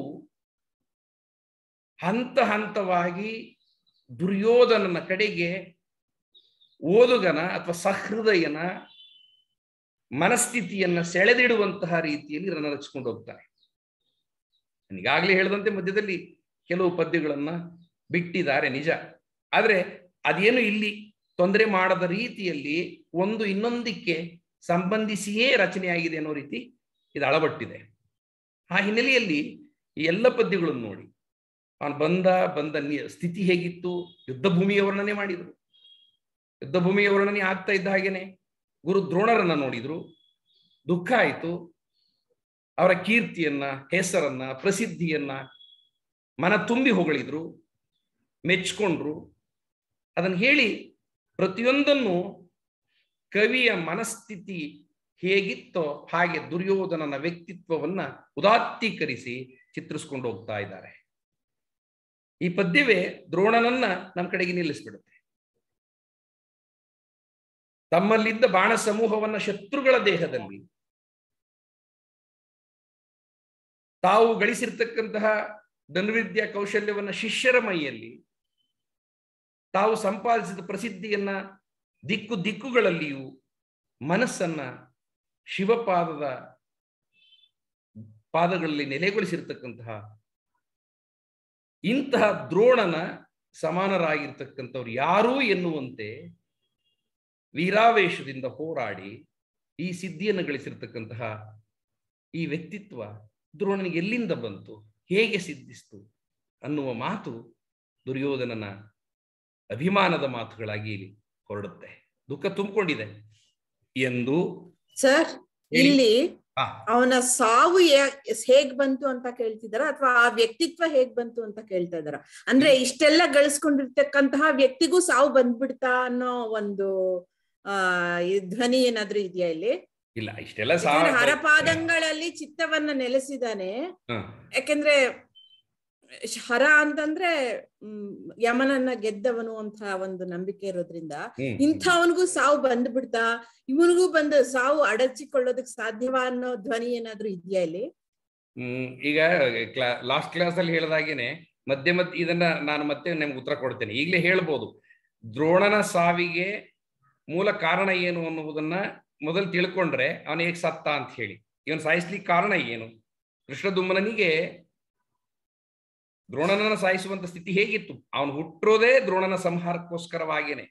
ಹಂತ ಹಂತವಾಗಿ ದುರ್ಯೋಧನನ ಕಡೆಗೆ ಓದುಗನ ಅಥವಾ ಸಹೃದಯನ ಮನಸ್ಥಿತಿಯನ್ನ ಸೆಳೆದಿಡುವಂತಹ ರೀತಿಯಲ್ಲಿ ರನ್ನ ರಚಿಸ್ಕೊಂಡು ಹೋಗ್ತಾನೆ ಈಗಾಗಲೇ ಹೇಳಿದಂತೆ ಮಧ್ಯದಲ್ಲಿ ಕೆಲವು ಪದ್ಯಗಳನ್ನ ಬಿಟ್ಟಿದ್ದಾರೆ ನಿಜ ಆದ್ರೆ ಅದೇನು ಇಲ್ಲಿ ತೊಂದರೆ ಮಾಡದ ರೀತಿಯಲ್ಲಿ ಒಂದು ಇನ್ನೊಂದಕ್ಕೆ ಸಂಬಂಧಿಸಿಯೇ ರಚನೆಯಾಗಿದೆ ಅನ್ನೋ ರೀತಿ ಇದು ಅಳವಟ್ಟಿದೆ ಆ ಹಿನ್ನೆಲೆಯಲ್ಲಿ ಈ ಎಲ್ಲ ಪದ್ಯಗಳನ್ನು ನೋಡಿ ಅವನು ಬಂದ ಬಂದ ನಿ- ಸ್ಥಿತಿ ಹೇಗಿತ್ತು ಯುದ್ಧ ಭೂಮಿಯ ವರ್ಣನೆ ಮಾಡಿದ್ರು ಯುದ್ಧ ಭೂಮಿಯ ವರ್ಣನೆ ಆಗ್ತಾ ಇದ್ದ ಹಾಗೇನೆ ಗುರು ದ್ರೋಣರನ್ನ ನೋಡಿದ್ರು ದುಃಖ ಆಯಿತು ಅವರ ಕೀರ್ತಿಯನ್ನ ಹೆಸರನ್ನ ಪ್ರಸಿದ್ಧಿಯನ್ನ ಮನ ತುಂಬಿ ಹೊಗಳಿದ್ರು ಮೆಚ್ಕೊಂಡ್ರು ಅದನ್ನು ಹೇಳಿ ಪ್ರತಿಯೊಂದನ್ನು ಕವಿಯ ಮನಸ್ಥಿತಿ ಹೇಗಿತ್ತೋ ಹಾಗೆ ದುರ್ಯೋಧನನ ವ್ಯಕ್ತಿತ್ವವನ್ನ ಉದಾತ್ತೀಕರಿಸಿ ಚಿತ್ರಿಸ್ಕೊಂಡು ಹೋಗ್ತಾ ಇದ್ದಾರೆ ಈ ಪದ್ಯವೇ ದ್ರೋಣನನ್ನ ನಮ್ಮ ಕಡೆಗೆ ನಿಲ್ಲಿಸ್ಬಿಡುತ್ತೆ ತಮ್ಮಲ್ಲಿದ್ದ ಬಾಣ ಸಮೂಹವನ್ನ ಶತ್ರುಗಳ ದೇಹದಲ್ಲಿ ತಾವು ಗಳಿಸಿರ್ತಕ್ಕಂತಹ ಧನುರ್ವಿದ್ಯಾ ಕೌಶಲ್ಯವನ್ನ ಶಿಷ್ಯರ ಮೈಯಲ್ಲಿ ತಾವು ಸಂಪಾದಿಸಿದ ಪ್ರಸಿದ್ಧಿಯನ್ನ ದಿಕ್ಕು ದಿಕ್ಕುಗಳಲ್ಲಿಯೂ ಮನಸ್ಸನ್ನ ಶಿವಪಾದದ ಪಾದಗಳಲ್ಲಿ ನೆಲೆಗೊಳಿಸಿರ್ತಕ್ಕಂತಹ ಇಂತಹ ದ್ರೋಣನ ಸಮಾನರಾಗಿರ್ತಕ್ಕಂಥವ್ರು ಯಾರು ಎನ್ನುವಂತೆ ವೀರಾವೇಶದಿಂದ ಹೋರಾಡಿ ಈ ಸಿದ್ಧಿಯನ್ನು ಗಳಿಸಿರ್ತಕ್ಕಂತಹ ಈ ವ್ಯಕ್ತಿತ್ವ ದ್ರೋಣನಿಗೆ ಎಲ್ಲಿಂದ ಬಂತು ಹೇಗೆ ಸಿದ್ಧಿಸ್ತು ಅನ್ನುವ ಮಾತು ದುರ್ಯೋಧನನ ಅಭಿಮಾನದ ಮಾತುಗಳಾಗಿ ಇಲ್ಲಿ ಹೊರಡುತ್ತೆ ದುಃಖ ತುಂಬಿಕೊಂಡಿದೆ ಎಂದು ಸರ್ ಹೇಳಿ. ಇಲ್ಲಿ ಹಾ. ಅವನ ಸಾವು ಯಾ- ಹೇಗ್ ಬಂತು ಅಂತ ಕೇಳ್ತಿದಾರ ಅಥವಾ ಆ ವ್ಯಕ್ತಿತ್ವ ಹೇಗ್ ಬಂತು ಅಂತ ಕೇಳ್ತಾ ಇದಾರ ಅಂದ್ರೆ ಇಷ್ಟೆಲ್ಲ ಗಳಿಸ್ಕೊಂಡಿರ್ತಕ್ಕಂತಹ ವ್ಯಕ್ತಿಗೂ ಸಾವು ಬಂದ್ಬಿಡ್ತಾ ಅನ್ನೋ ಒಂದು ಆ ಈ ಧ್ವನಿ ಏನಾದ್ರೂ ಇದೆಯಾ ಇಲ್ಲಿ ಇಲ್ಲ ಇಷ್ಟೆಲ್ಲ ಯಾಕಂದ್ರೆ ಸಾವ ಹರಪಾದಂಗಳಲ್ಲಿ ಚಿತ್ತವನ್ನ ನೆಲೆಸಿದಾನೆ ಹ. ಯಾಕೆಂದ್ರೆ ಹರ ಅಂತಂದ್ರೆ ಹ್ಮ್ ಯಮನನ್ನ ಗೆದ್ದವನು ಅಂತ ಒಂದು ನಂಬಿಕೆ ಇರೋದ್ರಿಂದ ಹ್ಮ್. ಇಂಥವನಿಗೂ ಸಾವು ಬಂದ್ಬಿಡ್ತಾ ಇವನಿಗೂ ಬಂದ ಸಾವು ಅಡಚಿಕೊಳ್ಳೋದಕ್ ಸಾಧ್ಯವಾ ಅನ್ನೋ ಧ್ವನಿ ಏನಾದ್ರೂ ಇದೆಯಾ ಇಲ್ಲಿ ಹ್ಮ್ ಈಗ ಕ್ಲಾ ಲಾಸ್ಟ್ ಕ್ಲಾಸ್ ಅಲ್ಲಿ ಹೇಳಿದಾಗೇನೆ ಮಧ್ಯೆ ಮಧ್ಯ ಇದನ್ನ ನಾನು ಮತ್ತೆ ನಿಮ್ಗೆ ಉತ್ತರ ಕೊಡ್ತೇನೆ ಈಗಲೇ ಹೇಳ್ಬೋದು ದ್ರೋಣನ ಸಾವಿಗೆ ಮೂಲ ಕಾರಣ ಏನು ಅನ್ನುವುದನ್ನ ಮೊದಲು ತಿಳ್ಕೊಂಡ್ರೆ ಅವನು ಹೇಗೆ ಸತ್ತ ಅಂತ ಹೇಳಿ ಇವನ್ ಸಾಯಿಸ್ಲಿಕ್ಕೆ ಕಾರಣ ಏನು ಕೃಷ್ಣದುಮ್ಮನಿಗೆ ದ್ರೋಣನನ್ನ ಸಾಯಿಸುವಂತ ಸ್ಥಿತಿ ಹೇಗಿತ್ತು ಅವನು ಹುಟ್ಟಿರೋದೇ ದ್ರೋಣನ ಸಂಹಾರಕ್ಕೋಸ್ಕರವಾಗೇನೆ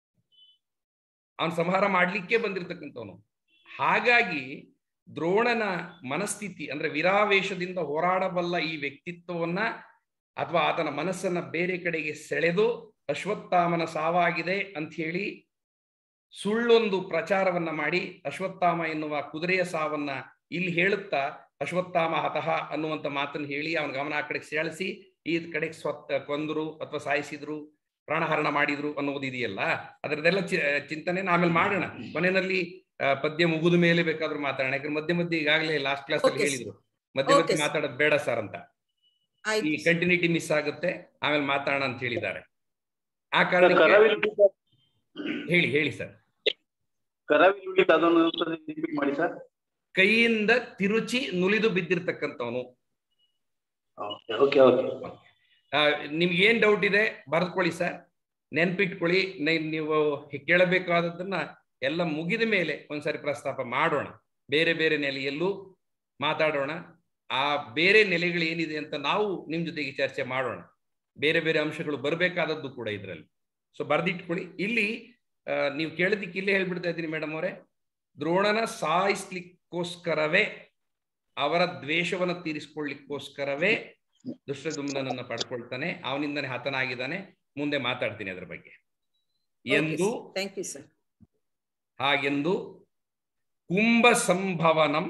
ಅವನ್ ಸಂಹಾರ ಮಾಡ್ಲಿಕ್ಕೆ ಬಂದಿರತಕ್ಕಂಥವನು ಹಾಗಾಗಿ ದ್ರೋಣನ ಮನಸ್ಥಿತಿ ಅಂದ್ರೆ ವಿರಾವೇಶದಿಂದ ಹೋರಾಡಬಲ್ಲ ಈ ವ್ಯಕ್ತಿತ್ವವನ್ನ ಅಥವಾ ಆತನ ಮನಸ್ಸನ್ನ ಬೇರೆ ಕಡೆಗೆ ಸೆಳೆದು ಅಶ್ವತ್ಥಾಮನ ಸಾವಾಗಿದೆ ಅಂತ ಹೇಳಿ ಸುಳ್ಳೊಂದು ಪ್ರಚಾರವನ್ನ ಮಾಡಿ ಅಶ್ವತ್ಥಾಮ ಎನ್ನುವ ಕುದುರೆಯ ಸಾವನ್ನ ಇಲ್ಲಿ ಹೇಳುತ್ತಾ ಅಶ್ವತ್ಥಾಮ ಹತಃ ಅನ್ನುವಂತ ಮಾತನ್ನು ಹೇಳಿ ಅವನ ಗಮನ ಆ ಕಡೆಗೆ ಸೆಳೆಸಿ ಈ ಕಡೆಗೆ ಸ್ವತ್ ಕೊಂದರು ಅಥವಾ ಸಾಯಿಸಿದ್ರು ಪ್ರಾಣಹರಣ ಮಾಡಿದ್ರು ಅನ್ನೋದು ಇದೆಯಲ್ಲ ಅದರದೆಲ್ಲ ಚಿ- ಚಿಂತನೆ ಆಮೇಲೆ ಮಾಡೋಣ ಕೊನೆಯಲ್ಲಿ ಆ, ಪದ್ಯ ಮುಗಿದ ಮೇಲೆ ಬೇಕಾದ್ರೂ ಮಾತಾಡೋಣ ಯಾಕಂದ್ರೆ ಮಧ್ಯೆ ಮಧ್ಯೆ ಈಗಾಗಲೇ ಲಾಸ್ಟ್ ಕ್ಲಾಸ್ ಅಲ್ಲಿ Okay, sir. ಹೇಳಿದ್ರು ಮಧ್ಯೆ ಮಧ್ಯೆ Okay, sir. ಮಾತಾಡೋದು ಬೇಡ ಸರ್ ಅಂತ ಈ ಆಯ್ತು ಕಂಟಿನ್ಯೂಟಿ ಮಿಸ್ ಆಗುತ್ತೆ ಆಮೇಲೆ ಮಾತಾಡೋಣ ಅಂತ ಹೇಳಿದ್ದಾರೆ ಆ ಸರ್, ಕಾರಣಕ್ಕೆ ಕರಾವಿಲ್ ಹೇಳಿ ಹೇಳಿ ಸರ್ ಕರಾವಿಲ್ ಉಳಿತ ಅದನ್ನು ರಿಪೀಟ್ ಮಾಡಿ ಸರ್ ಕೈಯಿಂದ ತಿರುಚಿ ನುಲಿದು ಬಿದ್ದಿರ್ತಕ್ಕಂಥವನು ಓಕೆ ಓಕೆ ಓಕೆ ನಿಮ್ಗೆ ಏನ್ ಡೌಟ್ ಇದೆ ಬರೆದ್ಕೊಳ್ಳಿ ಸರ್ ನೆನ್ಪಿಟ್ಕೊಳ್ಳಿ ನೆ- ನೀವು ಕೇಳಬೇಕಾದದ್ದನ್ನ ಎಲ್ಲ ಮುಗಿದ ಮೇಲೆ ಒಂದ್ಸರಿ ಪ್ರಸ್ತಾಪ ಮಾಡೋಣ ಬೇರೆ ಬೇರೆ ನೆಲೆಯಲ್ಲೂ ಮಾತಾಡೋಣ ಆ ಬೇರೆ ನೆಲೆಗಳು ಏನಿದೆ ಅಂತ ನಾವು ನಿಮ್ ಜೊತೆಗೆ ಚರ್ಚೆ ಮಾಡೋಣ ಬೇರೆ ಬೇರೆ ಅಂಶಗಳು ಬರಬೇಕಾದದ್ದು ಕೂಡ ಇದರಲ್ಲಿ ಸೊ ಬರ್ದಿಟ್ಕೊಳ್ಳಿ ಇಲ್ಲಿ ಆ, ನೀವು ಕೇಳದಿಕ್ಕೆ ಇಲ್ಲೇ ಹೇಳ್ಬಿಡ್ತಾ ಇದ್ದೀನಿ ಮೇಡಮ್ ಅವರೇ ದ್ರೋಣನ ಸಾಯಿಸ್ಲಿಕ್ಕೋಸ್ಕರವೇ ಅವರ ದ್ವೇಷವನ್ನು ತೀರಿಸ್ಕೊಳ್ಳಿಕ್ಕೋಸ್ಕರವೇ ದುಷ್ಟದುಮ್ನನನ್ನ ಪಡ್ಕೊಳ್ತಾನೆ ಅವನಿಂದನೇ ಹತನಾಗಿದ್ದಾನೆ ಮುಂದೆ ಮಾತಾಡ್ತೀನಿ ಅದ್ರ ಬಗ್ಗೆ ಎಂದು ಥ್ಯಾಂಕ್ ಯು ಸರ್ ಹಾಗೆಂದು ಕುಂಭ ಸಂಭವನಂ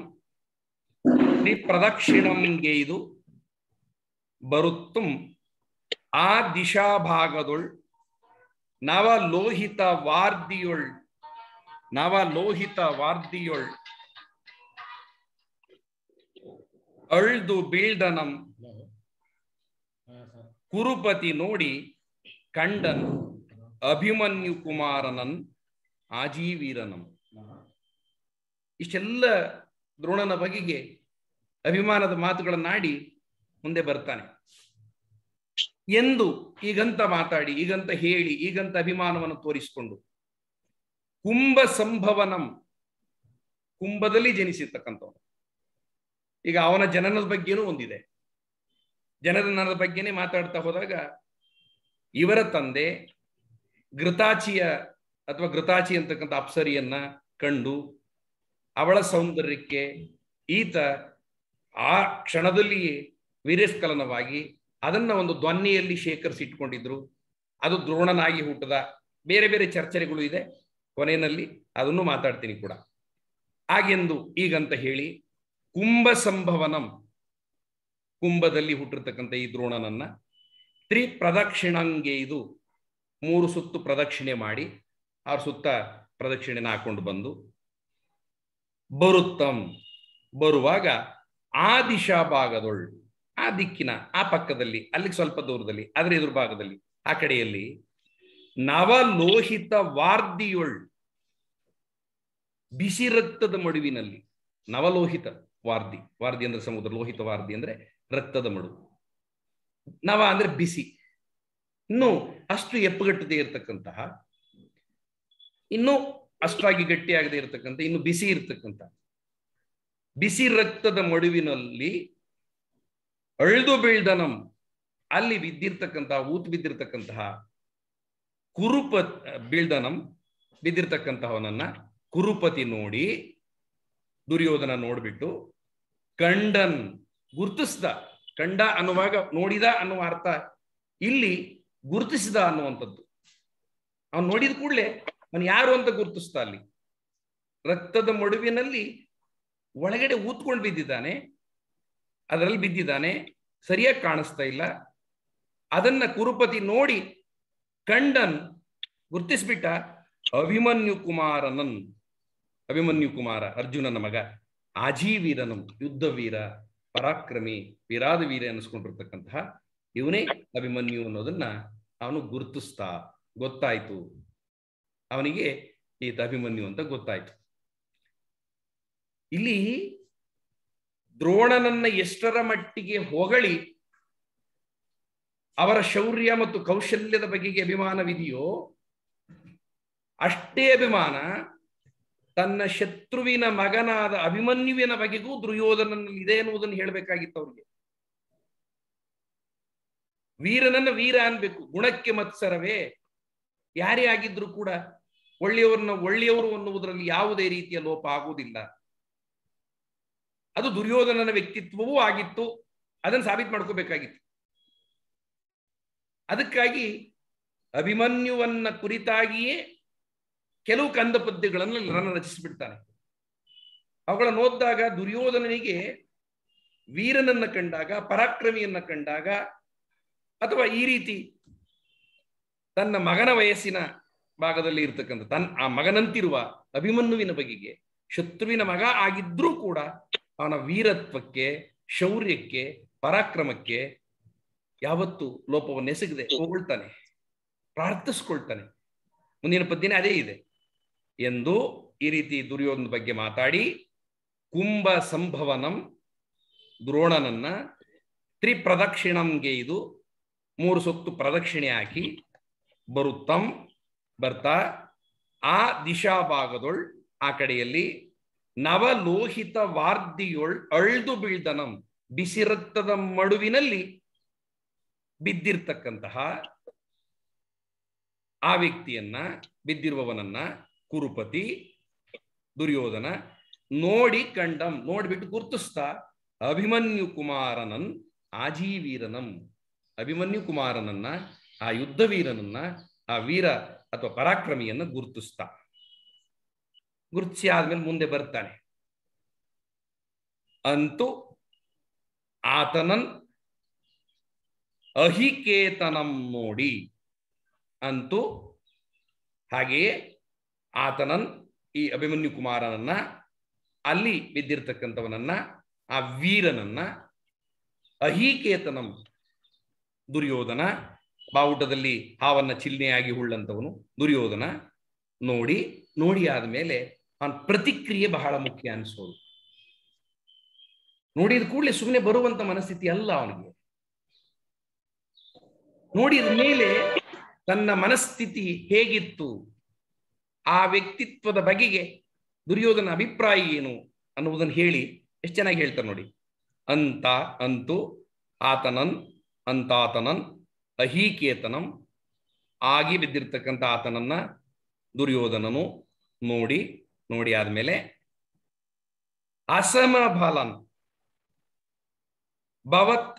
ಪ್ರದಕ್ಷಿಣಂಗೆಯ್ದು ಬರುತ್ತುಂ ಆ ದಿಶಾಭಾಗದೊಳ್ ನವಲೋಹಿತ ವಾರ್ದಿಯೊಳ್ ನವಲೋಹಿತ ವಾರ್ದಿಯೊಳ್ ಅಳ್ದು ಬೀಳ್ದನಂ ಕುರುಪತಿ ನೋಡಿ ಕಂಡನ್ ಅಭಿಮನ್ಯು ಕುಮಾರನನ್ ಆಜೀವೀರನಂ ಇಷ್ಟೆಲ್ಲ ದ್ರೋಣನ ಬಗೆಗೆ ಅಭಿಮಾನದ ಮಾತುಗಳನ್ನಾಡಿ ಮುಂದೆ ಬರ್ತಾನೆ ಎಂದು ಈಗಂತ ಮಾತಾಡಿ ಈಗಂತ ಹೇಳಿ ಈಗಂತ ಅಭಿಮಾನವನ್ನು ತೋರಿಸಿಕೊಂಡು ಕುಂಭ ಸಂಭವನಂ ಕುಂಭದಲ್ಲಿ ಜನಿಸಿರ್ತಕ್ಕಂಥವನು ಈಗ ಅವನ ಜನನದ ಬಗ್ಗೆನೂ ಒಂದಿದೆ ಜನನದ ಬಗ್ಗೆನೇ ಮಾತಾಡ್ತಾ ಹೋದಾಗ ಇವರ ತಂದೆ ಘೃತಾಚಿಯ ಅಥವಾ ಘೃತಾಚಿ ಅಂತಕ್ಕಂಥ ಅಪ್ಸರಿಯನ್ನ ಕಂಡು ಅವಳ ಸೌಂದರ್ಯಕ್ಕೆ ಈತ ಆ ಕ್ಷಣದಲ್ಲಿಯೇ ವೀರ್ಯಸ್ಖಲನವಾಗಿ ಅದನ್ನ ಒಂದು ಧ್ವನಿಯಲ್ಲಿ ಶೇಖರಿಸಿಟ್ಕೊಂಡಿದ್ರು ಅದು ದ್ರೋಣನಾಗಿ ಹುಟ್ಟದ ಬೇರೆ ಬೇರೆ ಚರ್ಚೆಗಳು ಇದೆ ಕೊನೆಯಲ್ಲಿ ಅದನ್ನು ಮಾತಾಡ್ತೀನಿ ಕೂಡ ಹಾಗೆಂದು ಈಗಂತ ಹೇಳಿ ಕುಂಭ ಸಂಭವನಂ ಕುಂಭದಲ್ಲಿ ಹುಟ್ಟಿರ್ತಕ್ಕಂಥ ಈ ದ್ರೋಣನನ್ನ ತ್ರಿ ಪ್ರದಕ್ಷಿಣಂಗೆ ಇದು ಮೂರು ಸುತ್ತು ಪ್ರದಕ್ಷಿಣೆ ಮಾಡಿ ಅವ್ರ ಸುತ್ತ ಪ್ರದಕ್ಷಿಣೆನ ಹಾಕೊಂಡು ಬಂದು ಬರುತ್ತಂ ಬರುವಾಗ ಆ ದಿಶಾ ಭಾಗದೊಳ್ ಆ ದಿಕ್ಕಿನ ಆ ಪಕ್ಕದಲ್ಲಿ ಅಲ್ಲಿಗೆ ಸ್ವಲ್ಪ ದೂರದಲ್ಲಿ ಅದರ ಎದುರು ಭಾಗದಲ್ಲಿ ಆ ಕಡೆಯಲ್ಲಿ ನವಲೋಹಿತ ವಾರ್ದಿಯೊಳ್ ಬಿಸಿ ರಕ್ತದ ಮಡುವಿನಲ್ಲಿ ನವಲೋಹಿತ ವಾರ್ದಿ ವಾರ್ದಿ ಅಂದ್ರೆ ಸಮುದ್ರ ಲೋಹಿತ ವಾರ್ದಿ ಅಂದ್ರೆ ರಕ್ತದ ಮಡು ನವ ಅಂದ್ರೆ ಬಿಸಿ ಇನ್ನು ಅಷ್ಟು ಎಪ್ಪುಗಟ್ಟದೆ ಇರತಕ್ಕಂತಹ ಇನ್ನು ಅಷ್ಟಾಗಿ ಗಟ್ಟಿಯಾಗದೆ ಇರತಕ್ಕಂಥ ಇನ್ನು ಬಿಸಿ ಇರತಕ್ಕಂಥ ಬಿಸಿ ರಕ್ತದ ಮಡುವಿನಲ್ಲಿ ಅಳ್ದು ಬೀಳ್ದನಂ ಅಲ್ಲಿ ಬಿದ್ದಿರ್ತಕ್ಕಂತಹ ಊತ್ ಬಿದ್ದಿರ್ತಕ್ಕಂತಹ ಕುರುಪ ಬೀಳ್ದನಂ ಬಿದ್ದಿರ್ತಕ್ಕಂತಹವನನ್ನ ಕುರುಪತಿ ನೋಡಿ ದುರ್ಯೋಧನ ನೋಡ್ಬಿಟ್ಟು ಕಂಡನ್ ಗುರ್ತಿಸ್ದ ಕಂಡ ಅನ್ನುವಾಗ ನೋಡಿದ ಅನ್ನುವ ಅರ್ಥ ಇಲ್ಲಿ ಗುರುತಿಸಿದ ಅನ್ನುವಂಥದ್ದು ಅವನು ನೋಡಿದ ಕೂಡಲೇ ಅವನು ಯಾರು ಅಂತ ಗುರುತಿಸ್ತಾ ಅಲ್ಲಿ ರಕ್ತದ ಮಡುವಿನಲ್ಲಿ ಒಳಗಡೆ ಊತ್ಕೊಂಡು ಬಿದ್ದಿದ್ದಾನೆ ಅದರಲ್ಲಿ ಬಿದ್ದಿದ್ದಾನೆ ಸರಿಯಾಗಿ ಕಾಣಿಸ್ತಾ ಇಲ್ಲ ಅದನ್ನ ಕುರುಪತಿ ನೋಡಿ ಕಂಡನ್ ಗುರ್ತಿಸ್ಬಿಟ್ಟ ಅಭಿಮನ್ಯು ಕುಮಾರನನ್ ಅಭಿಮನ್ಯು ಕುಮಾರ ಅರ್ಜುನನ ಮಗ ಆಜೀವೀರನಂ ಯುದ್ಧ ವೀರ ಪರಾಕ್ರಮಿ ವೀರಾದ ವೀರ ಅನಿಸ್ಕೊಂಡಿರ್ತಕ್ಕಂತಹ ಇವನೇ ಅಭಿಮನ್ಯು ಅನ್ನೋದನ್ನ ಅವನು ಗುರುತಿಸ್ತಾ ಗೊತ್ತಾಯ್ತು ಅವನಿಗೆ ಈತ ಅಭಿಮನ್ಯು ಅಂತ ಗೊತ್ತಾಯ್ತು ಇಲ್ಲಿ ದ್ರೋಣನನ್ನ ಎಷ್ಟರ ಮಟ್ಟಿಗೆ ಹೊಗಳಿ ಅವರ ಶೌರ್ಯ ಮತ್ತು ಕೌಶಲ್ಯದ ಬಗೆಗೆ ಅಭಿಮಾನವಿದೆಯೋ ಅಷ್ಟೇ ಅಭಿಮಾನ ತನ್ನ ಶತ್ರುವಿನ ಮಗನಾದ ಅಭಿಮನ್ಯುವಿನ ಬಗೆಗೂ ದುರ್ಯೋಧನಲ್ಲಿ ಇದೆ ಎನ್ನುವುದನ್ನು ಹೇಳಬೇಕಾಗಿತ್ತು ಅವ್ರಿಗೆ ವೀರನನ್ನ ವೀರ ಅನ್ಬೇಕು ಗುಣಕ್ಕೆ ಮತ್ಸರವೇ ಯಾರೇ ಆಗಿದ್ರು ಕೂಡ ಒಳ್ಳೆಯವರನ್ನ ಒಳ್ಳೆಯವರು ಅನ್ನುವುದರಲ್ಲಿ ಯಾವುದೇ ರೀತಿಯ ಲೋಪ ಆಗುವುದಿಲ್ಲ ಅದು ದುರ್ಯೋಧನನ ವ್ಯಕ್ತಿತ್ವವೂ ಆಗಿತ್ತು ಅದನ್ನು ಸಾಬೀತು ಮಾಡ್ಕೋಬೇಕಾಗಿತ್ತು ಅದಕ್ಕಾಗಿ ಅಭಿಮನ್ಯುವನ್ನ ಕುರಿತಾಗಿಯೇ ಕೆಲವು ಕಂದ ಪದ್ಯಗಳನ್ನು ರನ್ನ ರಚಿಸಿಬಿಡ್ತಾನೆ ಅವುಗಳನ್ನು ಓದಿದಾಗ ದುರ್ಯೋಧನನಿಗೆ ವೀರನನ್ನ ಕಂಡಾಗ ಪರಾಕ್ರಮಿಯನ್ನ ಕಂಡಾಗ ಅಥವಾ ಈ ರೀತಿ ತನ್ನ ಮಗನ ವಯಸ್ಸಿನ ಭಾಗದಲ್ಲಿ ಇರ್ತಕ್ಕಂಥ ತನ್ನ ಆ ಮಗನಂತಿರುವ ಅಭಿಮನ್ಯುವಿನ ಬಗೆಗೆ ಶತ್ರುವಿನ ಮಗ ಆಗಿದ್ರೂ ಕೂಡ ಅವನ ವೀರತ್ವಕ್ಕೆ ಶೌರ್ಯಕ್ಕೆ ಪರಾಕ್ರಮಕ್ಕೆ ಯಾವತ್ತು ಲೋಪವನ್ನು ಎಸಗದೆ ಹೊಗಳ್ತಾನೆ ಪ್ರಾರ್ಥಿಸ್ಕೊಳ್ತಾನೆ ಮುಂದಿನ ಪದ್ಯನೇ ಅದೇ ಇದೆ ಎಂದು ಈ ರೀತಿ ದುರ್ಯೋಧನ ಬಗ್ಗೆ ಮಾತಾಡಿ ಕುಂಭ ಸಂಭವನಂ ದ್ರೋಣನನ್ನ ತ್ರಿಪ್ರದಕ್ಷಿಣಂಗೆ ಇದು ಮೂರು ಸುತ್ತು ಪ್ರದಕ್ಷಿಣೆ ಹಾಕಿ ಬರುತ್ತಂ ಬರ್ತಾ ಆ ದಿಶಾ ಭಾಗದೊಳ್ ಆ ಕಡೆಯಲ್ಲಿ ನವಲೋಹಿತ ವಾರ್ದಿಯೊಳ್ ಅಳ್ದು ಬೀಳ್ದನಂ ಬಿಸಿರಕ್ತದ ಮಡುವಿನಲ್ಲಿ ಬಿದ್ದಿರ್ತಕ್ಕಂತಹ ಆ ವ್ಯಕ್ತಿಯನ್ನ ಬಿದ್ದಿರುವವನನ್ನ ಕುರುಪತಿ ದುರ್ಯೋಧನ ನೋಡಿ ಕಂಡಂ ನೋಡ್ಬಿಟ್ಟು ಗುರ್ತಿಸ್ತಾ ಅಭಿಮನ್ಯು ಕುಮಾರನನ್ ಆಜೀವೀರನಂ ಅಭಿಮನ್ಯು ಕುಮಾರನನ್ನ ಆ ಯುದ್ಧ ವೀರನನ್ನ ಆ ವೀರ ಅಥವಾ ಪರಾಕ್ರಮಿಯನ್ನ ಗುರುತಿಸ್ತಾ ಗುರುತಿಸಿ ಆದ್ಮೇಲೆ ಮುಂದೆ ಬರ್ತಾನೆ ಅಂತೂ ಆತನನ್ ಅಹಿಕೇತನಂ ನೋಡಿ ಅಂತೂ ಹಾಗೆಯೇ ಆತನನ್ ಈ ಅಭಿಮನ್ಯು ಕುಮಾರನನ್ನ ಅಲ್ಲಿ ಬಿದ್ದಿರ್ತಕ್ಕಂಥವನನ್ನ ಆ ವೀರನನ್ನ ಅಹಿಕೇತನಂ ದುರ್ಯೋಧನ ಬಾವುಟದಲ್ಲಿ ಹಾವನ್ನ ಚಿಲ್ನೆಯಾಗಿ ಹುಳ್ಳಂತವನು ದುರ್ಯೋಧನ ನೋಡಿ ನೋಡಿ ಆದ್ಮೇಲೆ ಅವನ ಪ್ರತಿಕ್ರಿಯೆ ಬಹಳ ಮುಖ್ಯ ಅನಿಸೋದು ನೋಡಿದ ಕೂಡಲೇ ಸುಮ್ಮನೆ ಬರುವಂತ ಮನಸ್ಥಿತಿ ಅಲ್ಲ ಅವನಿಗೆ ನೋಡಿದ ಮೇಲೆ ತನ್ನ ಮನಸ್ಥಿತಿ ಹೇಗಿತ್ತು ಆ ವ್ಯಕ್ತಿತ್ವದ ಬಗೆಗೆ ದುರ್ಯೋಧನ ಅಭಿಪ್ರಾಯ ಏನು ಅನ್ನುವುದನ್ನು ಹೇಳಿ ಎಷ್ಟು ಚೆನ್ನಾಗಿ ಹೇಳ್ತಾರೆ ನೋಡಿ ಅಂತ ಅಂತೂ ಆತನನ್ ಅಂತಾತನನ್ ಅಹೀಕೇತನಂ ಆಗಿ ಬಿದ್ದಿರ್ತಕ್ಕಂಥ ಆತನನ್ನ ದುರ್ಯೋಧನನು ನೋಡಿ ನೋಡಿ ಆದ್ಮೇಲೆ ಅಸಮಫಲನ್ ಭವತ್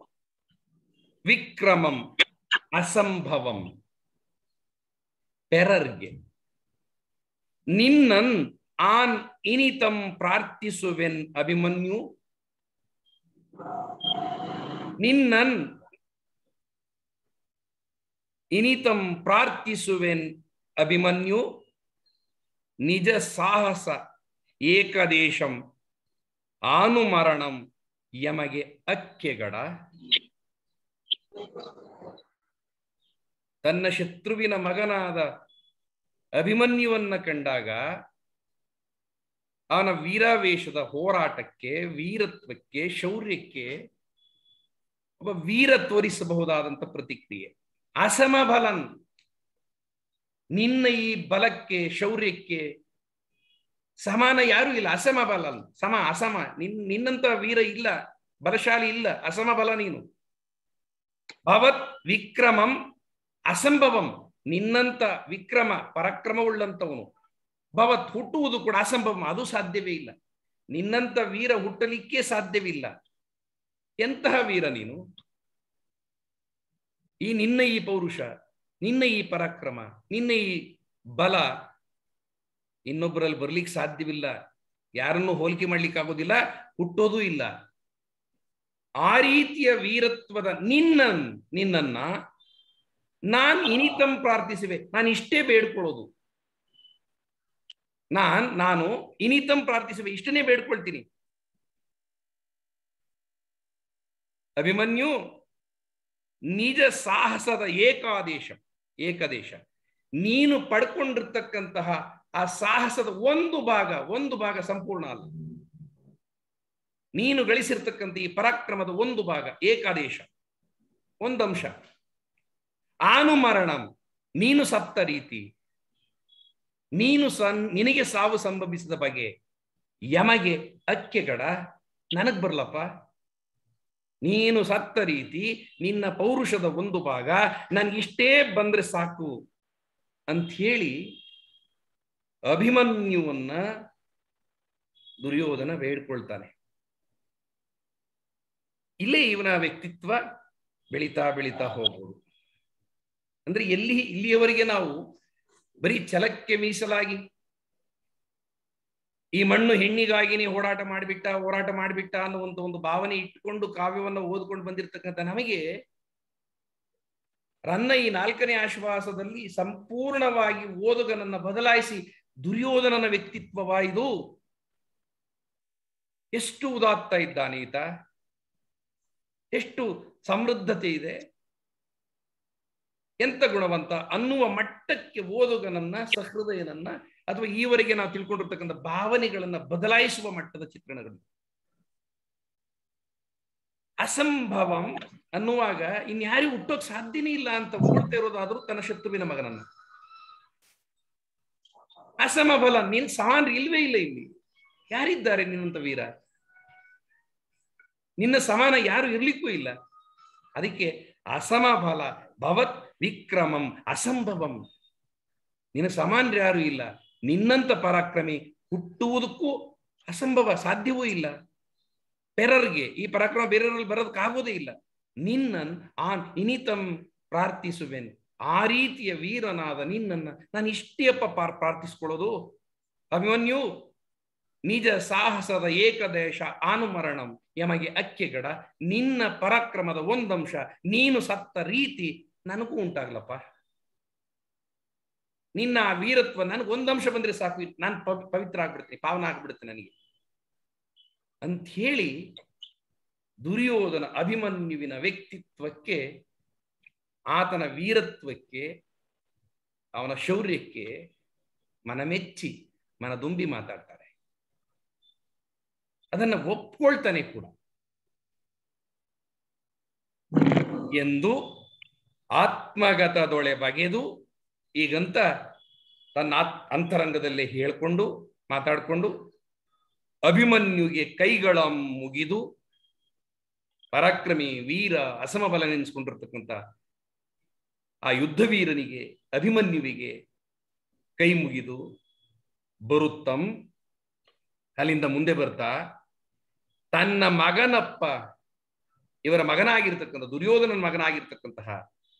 ವಿಕ್ರಮಂ ಅಸಂಭವಂ ಪೆರರ್ಗೆ ನಿನ್ನನ್ ಆನ್ ಇನಿತಂ ಪ್ರಾರ್ಥಿಸುವೆನ್ ಅಭಿಮನ್ಯು ನಿನ್ನನ್ ಇನಿತಂ ಪ್ರಾರ್ಥಿಸುವೆನ್ ಅಭಿಮನ್ಯು ನಿಜ ಸಾಹಸ ಏಕದೇಶಂ ಆನುಮರಣಂ ಯಮಗೆ ಅಕ್ಕೆಗಡ ತನ್ನ ಶತ್ರುವಿನ ಮಗನಾದ ಅಭಿಮನ್ಯುವನ್ನ ಕಂಡಾಗ ಅವನ ವೀರಾವೇಶದ ಹೋರಾಟಕ್ಕೆ ವೀರತ್ವಕ್ಕೆ ಶೌರ್ಯಕ್ಕೆ ಒಬ್ಬ ವೀರ ತೋರಿಸಬಹುದಾದಂತ ಪ್ರತಿಕ್ರಿಯೆ ಅಸಮಬಲನ್ ನಿನ್ನ ಈ ಬಲಕ್ಕೆ ಶೌರ್ಯಕ್ಕೆ ಸಮಾನ ಯಾರು ಇಲ್ಲ ಅಸಮಬಲನ್ ಸಮ ಅಸಮ ನಿನ್ ನಿನ್ನಂತ ವೀರ ಇಲ್ಲ ಬಲಶಾಲಿ ಇಲ್ಲ ಅಸಮಬಲ ನೀನು ಭವತ್ ವಿಕ್ರಮಂ ಅಸಂಭವಂ ನಿನ್ನಂತ ವಿಕ್ರಮ ಪರಾಕ್ರಮವುಳ್ಳಂತವನು ಭವತ್ ಹುಟ್ಟುವುದು ಕೂಡ ಅಸಂಭವಂ ಅದು ಸಾಧ್ಯವೇ ಇಲ್ಲ ನಿನ್ನಂತ ವೀರ ಹುಟ್ಟಲಿಕ್ಕೆ ಸಾಧ್ಯವಿಲ್ಲ ಎಂತಹ ವೀರ ನೀನು ಈ ನಿನ್ನ ಈ ಪೌರುಷ ನಿನ್ನ ಈ ಪರಾಕ್ರಮ ನಿನ್ನ ಈ ಬಲ ಇನ್ನೊಬ್ಬರಲ್ಲಿ ಬರ್ಲಿಕ್ಕೆ ಸಾಧ್ಯವಿಲ್ಲ ಯಾರನ್ನು ಹೋಲಿಕೆ ಮಾಡ್ಲಿಕ್ಕೆ ಆಗೋದಿಲ್ಲ ಹುಟ್ಟೋದೂ ಇಲ್ಲ ಆ ರೀತಿಯ ವೀರತ್ವದ ನಿನ್ನ ನಿನ್ನನ್ನ ನಾನ್ ಇನಿತಂ ಪ್ರಾರ್ಥಿಸುವೆ ನಾನು ಇಷ್ಟೇ ಬೇಡ್ಕೊಳ್ಳೋದು ನಾನ್ ನಾನು ಇನಿತಂ ಪ್ರಾರ್ಥಿಸುವೆ ಇಷ್ಟನ್ನೇ ಬೇಡ್ಕೊಳ್ತೀನಿ ಅಭಿಮನ್ಯು ನಿಜ ಸಾಹಸದ ಏಕಾದೇಶ ಏಕದೇಶ ನೀನು ಪಡ್ಕೊಂಡಿರ್ತಕ್ಕಂತಹ ಆ ಸಾಹಸದ ಒಂದು ಭಾಗ ಒಂದು ಭಾಗ ಸಂಪೂರ್ಣ ಅಲ್ಲ ನೀನು ಗಳಿಸಿರ್ತಕ್ಕಂಥ ಈ ಪರಾಕ್ರಮದ ಒಂದು ಭಾಗ ಏಕಾದೇಶ ಒಂದಂಶ ಆನುಮರಣಂ ನೀನು ಸತ್ತ ರೀತಿ ನೀನು ಸನ್ ನಿನಗೆ ಸಾವು ಸಂಭವಿಸಿದ ಬಗೆ ಯಮಗೆ ಅಕ್ಕೆಗಡ ನನಗ್ ಬರ್ಲಪ್ಪ ನೀನು ಸತ್ತ ರೀತಿ ನಿನ್ನ ಪೌರುಷದ ಒಂದು ಭಾಗ ನನ್ಗಿಷ್ಟೇ ಬಂದ್ರೆ ಸಾಕು ಅಂತ ಹೇಳಿ ಅಭಿಮನ್ಯುವನ್ನ ದುರ್ಯೋಧನ ಬೇಡ್ಕೊಳ್ತಾನೆ ಇಲ್ಲೇ ಇವನ ವ್ಯಕ್ತಿತ್ವ ಬೆಳೀತಾ ಬೆಳೀತಾ ಹೋಗ್ಬೋದು ಅಂದ್ರೆ ಎಲ್ಲಿ ಇಲ್ಲಿಯವರೆಗೆ ನಾವು ಬರೀ ಛಲಕ್ಕೆ ಮೀಸಲಾಗಿ ಈ ಮಣ್ಣು ಹೆಣ್ಣಿಗಾಗಿನೇ ಹೋರಾಟ ಮಾಡಿಬಿಟ್ಟ ಹೋರಾಟ ಮಾಡಿಬಿಟ್ಟ ಅನ್ನುವಂತ ಒಂದು ಭಾವನೆ ಇಟ್ಟುಕೊಂಡು ಕಾವ್ಯವನ್ನ ಓದ್ಕೊಂಡು ಬಂದಿರತಕ್ಕಂಥ ನಮಗೆ ರನ್ನ ಈ ನಾಲ್ಕನೇ ಆಶ್ವಾಸದಲ್ಲಿ ಸಂಪೂರ್ಣವಾಗಿ ಓದುಗನನ್ನ ಬದಲಾಯಿಸಿ ದುರ್ಯೋಧನನ ವ್ಯಕ್ತಿತ್ವವಾಯಿದು ಎಷ್ಟು ಉದಾತ್ತ ಇದ್ದಾನೆ ಈತ ಎಷ್ಟು ಸಮೃದ್ಧತೆ ಇದೆ ಎಂತ ಗುಣವಂತ ಅನ್ನುವ ಮಟ್ಟಕ್ಕೆ ಓದುಗನನ್ನ ಸಹೃದಯನನ್ನ ಅಥವಾ ಈವರೆಗೆ ನಾವು ತಿಳ್ಕೊಂಡಿರ್ತಕ್ಕಂಥ ಭಾವನೆಗಳನ್ನ ಬದಲಾಯಿಸುವ ಮಟ್ಟದ ಚಿತ್ರಣಗಳು ಅಸಂಭವಂ ಅನ್ನುವಾಗ ಇನ್ಯಾರಿಗೂ ಹುಟ್ಟೋಕ್ ಸಾಧ್ಯನೇ ಇಲ್ಲ ಅಂತ ಹೊಗಳ್ತಾ ಇರೋದಾದ್ರೂ ತನ್ನ ಶತ್ರುವಿನ ಮಗನನ್ನ ಅಸಮಬಲ ನೀನ್ ಸಮಾನ ಇಲ್ವೇ ಇಲ್ಲ ಇಲ್ಲಿ ಯಾರಿದ್ದಾರೆ ನಿನ್ನಂತ ವೀರ ನಿನ್ನ ಸಮಾನ ಯಾರು ಇರ್ಲಿಕ್ಕೂ ಇಲ್ಲ ಅದಕ್ಕೆ ಅಸಮಬಲ ಭವತ್ ವಿಕ್ರಮಂ ಅಸಂಭವಂ ನಿನ್ನ ಸಮಾನ ಯಾರು ಇಲ್ಲ ನಿನ್ನಂತ ಪರಾಕ್ರಮಿ ಹುಟ್ಟುವುದಕ್ಕೂ ಅಸಂಭವ ಸಾಧ್ಯವೂ ಇಲ್ಲ ಪೆರರ್ಗೆ ಈ ಪರಾಕ್ರಮ ಬೇರೆಯವರಲ್ಲಿ ಬರೋದಕ್ಕಾಗೋದೇ ಇಲ್ಲ ನಿನ್ನನ್ ಆ ಇನಿತಂ ಪ್ರಾರ್ಥಿಸುವೆನು ಆ ರೀತಿಯ ವೀರನಾದ ನಿನ್ನನ್ನ ನಾನು ಇಷ್ಟೇಪ್ಪ ಪಾರ್ ಪ್ರಾರ್ಥಿಸ್ಕೊಳ್ಳೋದು ಅಭಿಮನ್ಯು ನಿಜ ಸಾಹಸದ ಏಕದೇಶ ಆನುಮರಣಂ ಯಮಗೆ ಅಕ್ಕೆಗಡ ನಿನ್ನ ಪರಾಕ್ರಮದ ಒಂದಂಶ ನೀನು ಸತ್ತ ರೀತಿ ನನಗೂ ಉಂಟಾಗ್ಲಪ್ಪ ನಿನ್ನ ಆ ವೀರತ್ವ ನನಗೆ ಒಂದಂಶ ಬಂದ್ರೆ ಸಾಕು ನಾನು ಪವಿತ್ರ ಆಗ್ಬಿಡ್ತೀನಿ ಪಾವನ ಆಗ್ಬಿಡುತ್ತೆ ನನಗೆ ಅಂತ ಹೇಳಿ ದುರ್ಯೋಧನ ಅಭಿಮನ್ಯುವಿನ ವ್ಯಕ್ತಿತ್ವಕ್ಕೆ ಆತನ ವೀರತ್ವಕ್ಕೆ ಅವನ ಶೌರ್ಯಕ್ಕೆ ಮನಮೆಚ್ಚಿ ಮನದುಂಬಿ ಮಾತಾಡ್ತಾರೆ ಅದನ್ನ ಒಪ್ಕೊಳ್ತಾನೆ ಕೂಡ ಎಂದು ಆತ್ಮಗತದೊಳೆ ಬಗೆದು ಈಗಂತ ತನ್ನ ಆತ್ ಅಂತರಂಗದಲ್ಲೇ ಹೇಳ್ಕೊಂಡು ಮಾತಾಡಿಕೊಂಡು ಅಭಿಮನ್ಯುಗೆ ಕೈಗಳ ಮುಗಿದು ಪರಾಕ್ರಮಿ ವೀರ ಅಸಮಬಲ ನೆನೆಸ್ಕೊಂಡಿರ್ತಕ್ಕಂಥ ಆ ಯುದ್ಧ ವೀರನಿಗೆ ಅಭಿಮನ್ಯುವಿಗೆ ಕೈ ಮುಗಿದು ಬರುತ್ತಂ ಅಲ್ಲಿಂದ ಮುಂದೆ ಬರ್ತಾ ತನ್ನ ಮಗನಪ್ಪ ಇವರ ಮಗನಾಗಿರ್ತಕ್ಕಂಥ ದುರ್ಯೋಧನನ ಮಗನಾಗಿರ್ತಕ್ಕಂತಹ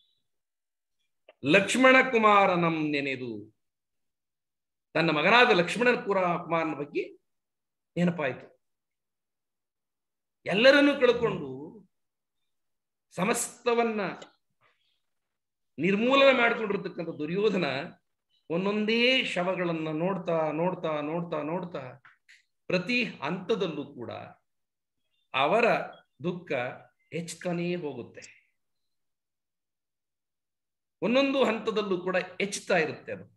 ಲಕ್ಷ್ಮಣ ಕುಮಾರನಂ ನೆನೆದು ತನ್ನ ಮಗನಾದ ಲಕ್ಷ್ಮಣ ಕುಮಾರನ ಬಗ್ಗೆ ನೆನಪಾಯಿತು ಎಲ್ಲರನ್ನೂ ಕಳ್ಕೊಂಡು ಸಮಸ್ತವನ್ನ ನಿರ್ಮೂಲನೆ ಮಾಡಿಕೊಂಡಿರ್ತಕ್ಕಂಥ ದುರ್ಯೋಧನ ಒಂದೊಂದೇ ಶವಗಳನ್ನ ನೋಡ್ತಾ ನೋಡ್ತಾ ನೋಡ್ತಾ ನೋಡ್ತಾ ಪ್ರತಿ ಹಂತದಲ್ಲೂ ಕೂಡ ಅವರ ದುಃಖ ಹೆಚ್ಚುತ್ತಾನೇ ಹೋಗುತ್ತೆ ಒಂದೊಂದು ಹಂತದಲ್ಲೂ ಕೂಡ ಹೆಚ್ಚುತ್ತಾ ಇರುತ್ತೆ ಅದು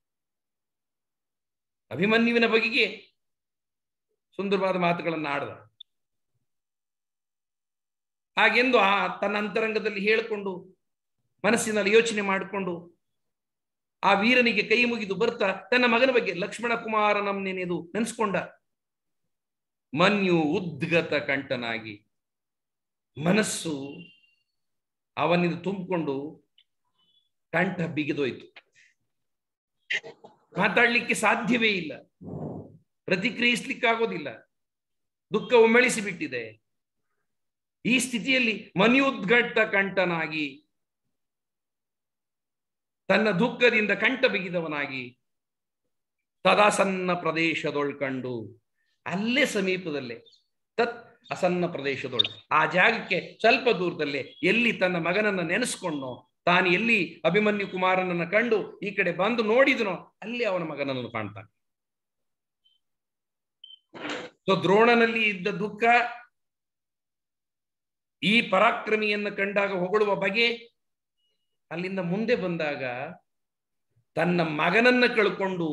ಅಭಿಮನ್ಯುವಿನ ಬಗೆಗೆ ಸುಂದರವಾದ ಮಾತುಗಳನ್ನು ಆಡ್ದ ಹಾಗೆಂದು ಆ ತನ್ನ ಅಂತರಂಗದಲ್ಲಿ ಹೇಳಿಕೊಂಡು ಮನಸ್ಸಿನಲ್ಲಿ ಯೋಚನೆ ಮಾಡಿಕೊಂಡು ಆ ವೀರನಿಗೆ ಕೈ ಮುಗಿದು ಬರ್ತಾ ತನ್ನ ಮಗನ ಬಗ್ಗೆ ಲಕ್ಷ್ಮಣ ಕುಮಾರನಂ ನೆನೆದು ನೆನೆಸ್ಕೊಂಡ ಮನ್ಯು ಉದ್ಗತ ಕಂಠನಾಗಿ ಮನಸ್ಸು ಅವನಿಂದ ತುಂಬಿಕೊಂಡು ಕಂಠ ಬಿಗಿದೋಯ್ತು ಮಾತಾಡ್ಲಿಕ್ಕೆ ಸಾಧ್ಯವೇ ಇಲ್ಲ ಪ್ರತಿಕ್ರಿಯಿಸ್ಲಿಕ್ಕಾಗೋದಿಲ್ಲ ದುಃಖ ಒಮ್ಮೆಳಿಸಿ ಬಿಟ್ಟಿದೆ ಈ ಸ್ಥಿತಿಯಲ್ಲಿ ಮನ್ಯುದ್ಘಟ್ಟ ಕಂಠನಾಗಿ ತನ್ನ ದುಃಖದಿಂದ ಕಂಠ ಬಿಗಿದವನಾಗಿ ತದಾಸನ್ನ ಪ್ರದೇಶದೊಳ್ಕಂಡು ಅಲ್ಲೇ ಸಮೀಪದಲ್ಲೇ ತತ್ ಅಸನ್ನ ಪ್ರದೇಶದೊಳ್ ಆ ಜಾಗಕ್ಕೆ ಸ್ವಲ್ಪ ದೂರದಲ್ಲೇ ಎಲ್ಲಿ ತನ್ನ ಮಗನನ್ನ ನೆನೆಸ್ಕೊಂಡೋ ತಾನು ಎಲ್ಲಿ ಅಭಿಮನ್ಯು ಕುಮಾರನನ್ನ ಕಂಡು ಈ ಕಡೆ ಬಂದು ನೋಡಿದನೋ ಅಲ್ಲಿ ಅವನ ಮಗನನ್ನು ಕಾಣ್ತಾನೆ ಸೊ ದ್ರೋಣನಲ್ಲಿ ಇದ್ದ ದುಃಖ ಈ ಪರಾಕ್ರಮಿಯನ್ನು ಕಂಡಾಗ ಹೊಗಳುವ ಬಗೆ ಅಲ್ಲಿಂದ ಮುಂದೆ ಬಂದಾಗ ತನ್ನ ಮಗನನ್ನ ಕಳ್ಕೊಂಡು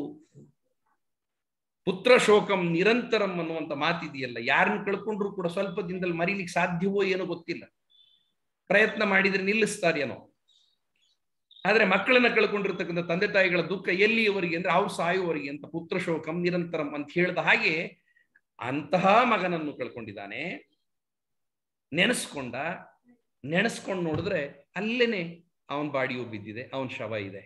ಪುತ್ರ ಶೋಕಂ ನಿರಂತರಂ ಅನ್ನುವಂತ ಮಾತಿದೆಯಲ್ಲ ಯಾರನ್ನ ಕಳ್ಕೊಂಡ್ರು ಕೂಡ ಸ್ವಲ್ಪ ದಿನದಲ್ಲಿ ಮರಿಲಿಕ್ಕೆ ಸಾಧ್ಯವೋ ಏನೋ ಗೊತ್ತಿಲ್ಲ ಪ್ರಯತ್ನ ಮಾಡಿದ್ರೆ ನಿಲ್ಲಿಸ್ತಾರೇನೋ ಆದ್ರೆ ಮಕ್ಕಳನ್ನ ಕಳ್ಕೊಂಡಿರ್ತಕ್ಕಂಥ ತಂದೆ ತಾಯಿಗಳ ದುಃಖ ಎಲ್ಲಿಯವರೆಗೆ ಅಂದ್ರೆ ಅವ್ರು ಸಾಯುವವರೆಗೆ ಅಂತ ಪುತ್ರ ಶೋಕಂ ನಿರಂತರಂ ಅಂತ ಹೇಳಿದ ಹಾಗೆ ಅಂತಹ ಮಗನನ್ನು ಕಳ್ಕೊಂಡಿದ್ದಾನೆ ನೆನೆಸ್ಕೊಂಡ ನೆನೆಸ್ಕೊಂಡು ನೋಡಿದ್ರೆ ಅಲ್ಲೇನೆ ಅವನ ಬಾಡಿಯು ಬಿದ್ದಿದೆ ಅವನ ಶವ ಇದೆ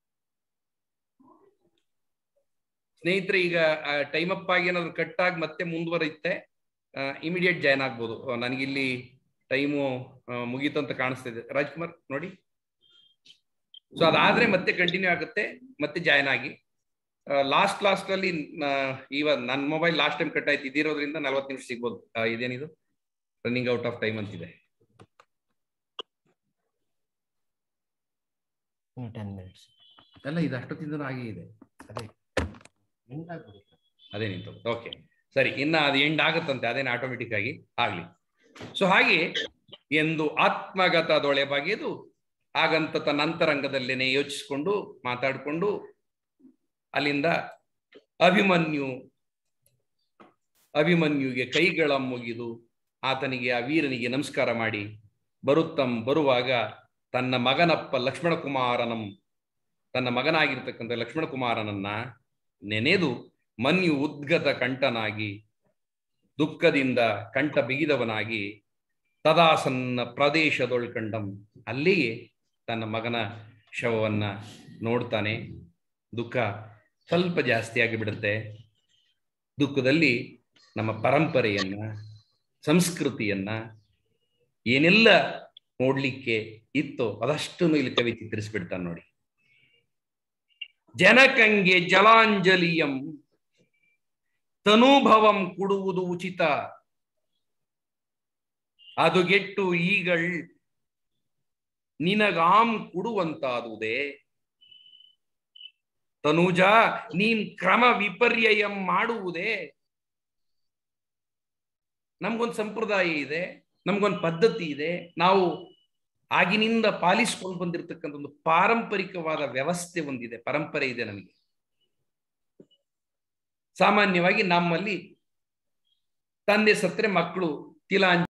ಸ್ನೇಹಿತರೆ ಈಗ ಟೈಮ್ ಅಪ್ ಆಗಿ ಏನಾದ್ರು ಕಟ್ ಆಗಿ ಮತ್ತೆ ಮುಂದುವರಿಯುತ್ತೆ ಇಮಿಡಿಯೇಟ್ ಜಾಯ್ನ್ ಆಗ್ಬೋದು ನನಗಿಲ್ಲಿ ಟೈಮು ಮುಗೀತು ಅಂತ ಕಾಣಿಸ್ತಿದೆ ರಾಜ್ಕುಮಾರ್ ನೋಡಿ ಸೊ ಅದಾದ್ರೆ ಮತ್ತೆ ಕಂಟಿನ್ಯೂ ಆಗುತ್ತೆ ಮತ್ತೆ ಜಾಯ್ನ್ ಆಗಿ ಲಾಸ್ಟ್ ಲಾಸ್ಟ್ ಅಲ್ಲಿ ಇವ ನನ್ನ ಮೊಬೈಲ್ ಲಾಸ್ಟ್ ಟೈಮ್ ಕಟ್ ಆಯ್ತು ಇದಿರೋದ್ರಿಂದ ನಲ್ವತ್ತು ನಿಮಿಷ ಸಿಗ್ಬೋದು ಇದೇನಿದು ರನ್ನಿಂಗ್ ಔಟ್ ಆಫ್ ಟೈಮ್ ಅಂತಿದೆ ಟೆನ್ ಮಿನಿಟ್ಸ್ ಅಲ್ಲ ಇದು ಅಷ್ಟೊತ್ತಿಂದ ಹಾಗೆ ಇದೆ ಅದೇ ಎಂಡ್ ಆಗ್ಬಿಡುತ್ತೆ ಅದೇ ನಿಂತು ಓಕೆ ಸರಿ ಇನ್ನ ಅದು ಎಂಡ್ ಆಗುತ್ತಂತೆ ಅದೇನು ಆಟೋಮೆಟಿಕ್ ಆಗಿ ಆಗ್ಲಿ ಸೊ ಹಾಗೆ ಎಂದು ಆತ್ಮಗತದೊಳೆ ಬಗೆದು ಹಾಗಂತ ತನ್ನ ಅಂತರಂಗದಲ್ಲೇನೆ ಯೋಚಿಸ್ಕೊಂಡು ಮಾತಾಡಿಕೊಂಡು ಅಲ್ಲಿಂದ ಅಭಿಮನ್ಯು ಅಭಿಮನ್ಯುಗೆ ಕೈಗಳ ಮುಗಿದು ಆತನಿಗೆ ಆ ವೀರನಿಗೆ ನಮಸ್ಕಾರ ಮಾಡಿ ಬರುತ್ತಂ ಬರುವಾಗ ತನ್ನ ಮಗನಪ್ಪ ಲಕ್ಷ್ಮಣಕುಮಾರನಂ ತನ್ನ ಮಗನಾಗಿರ್ತಕ್ಕಂಥ ಲಕ್ಷ್ಮಣಕುಮಾರನನ್ನ ನೆನೆದು ಮನ್ಯು ಉದ್ಗತ ಕಂಠನಾಗಿ ದುಃಖದಿಂದ ಕಂಠ ಬಿಗಿದವನಾಗಿ ತದಾಸನ್ನ ಪ್ರದೇಶದೊಳ್ಕಂಡಂ ಅಲ್ಲಿಯೇ ತನ್ನ ಮಗನ ಶವವನ್ನ ನೋಡ್ತಾನೆ ದುಃಖ ಸ್ವಲ್ಪ ಜಾಸ್ತಿ ಆಗಿಬಿಡುತ್ತೆ ದುಃಖದಲ್ಲಿ ನಮ್ಮ ಪರಂಪರೆಯನ್ನ ಸಂಸ್ಕೃತಿಯನ್ನ ಏನೆಲ್ಲ ನೋಡ್ಲಿಕ್ಕೆ ಇತ್ತೋ ಅದಷ್ಟನ್ನು ಇಲ್ಲಿ ಕವಿ ಚಿತ್ರಿಸ್ಬಿಡ್ತಾನೆ ನೋಡಿ ಜನಕಂಗೆ ಜಲಾಂಜಲಿಯಂ ತನುಭವಂ ಕೊಡುವುದು ಉಚಿತ ಅದು ಗೆಟ್ಟು ಈಗಳ್ ನಿನಗಾಂ ಕೊಡುವಂತಾದುದೇ ತನುಜ ನೀನ್ ಕ್ರಮ ವಿಪರ್ಯಯಂ ಮಾಡುವುದೇ ನಮ್ಗೊಂದು ಸಂಪ್ರದಾಯ ಇದೆ ನಮ್ಗೊಂದು ಪದ್ಧತಿ ಇದೆ ನಾವು ಆಗಿನಿಂದ ಪಾಲಿಸ್ಕೊಂಡು ಬಂದಿರತಕ್ಕಂಥ ಒಂದು ಪಾರಂಪರಿಕವಾದ ವ್ಯವಸ್ಥೆ ಒಂದಿದೆ ಪರಂಪರೆ ಇದೆ ನಮಗೆ ಸಾಮಾನ್ಯವಾಗಿ ನಮ್ಮಲ್ಲಿ ತಂದೆ ಸತ್ರೆ ಮಕ್ಕಳು ತಿಲಾಂಜಲಿ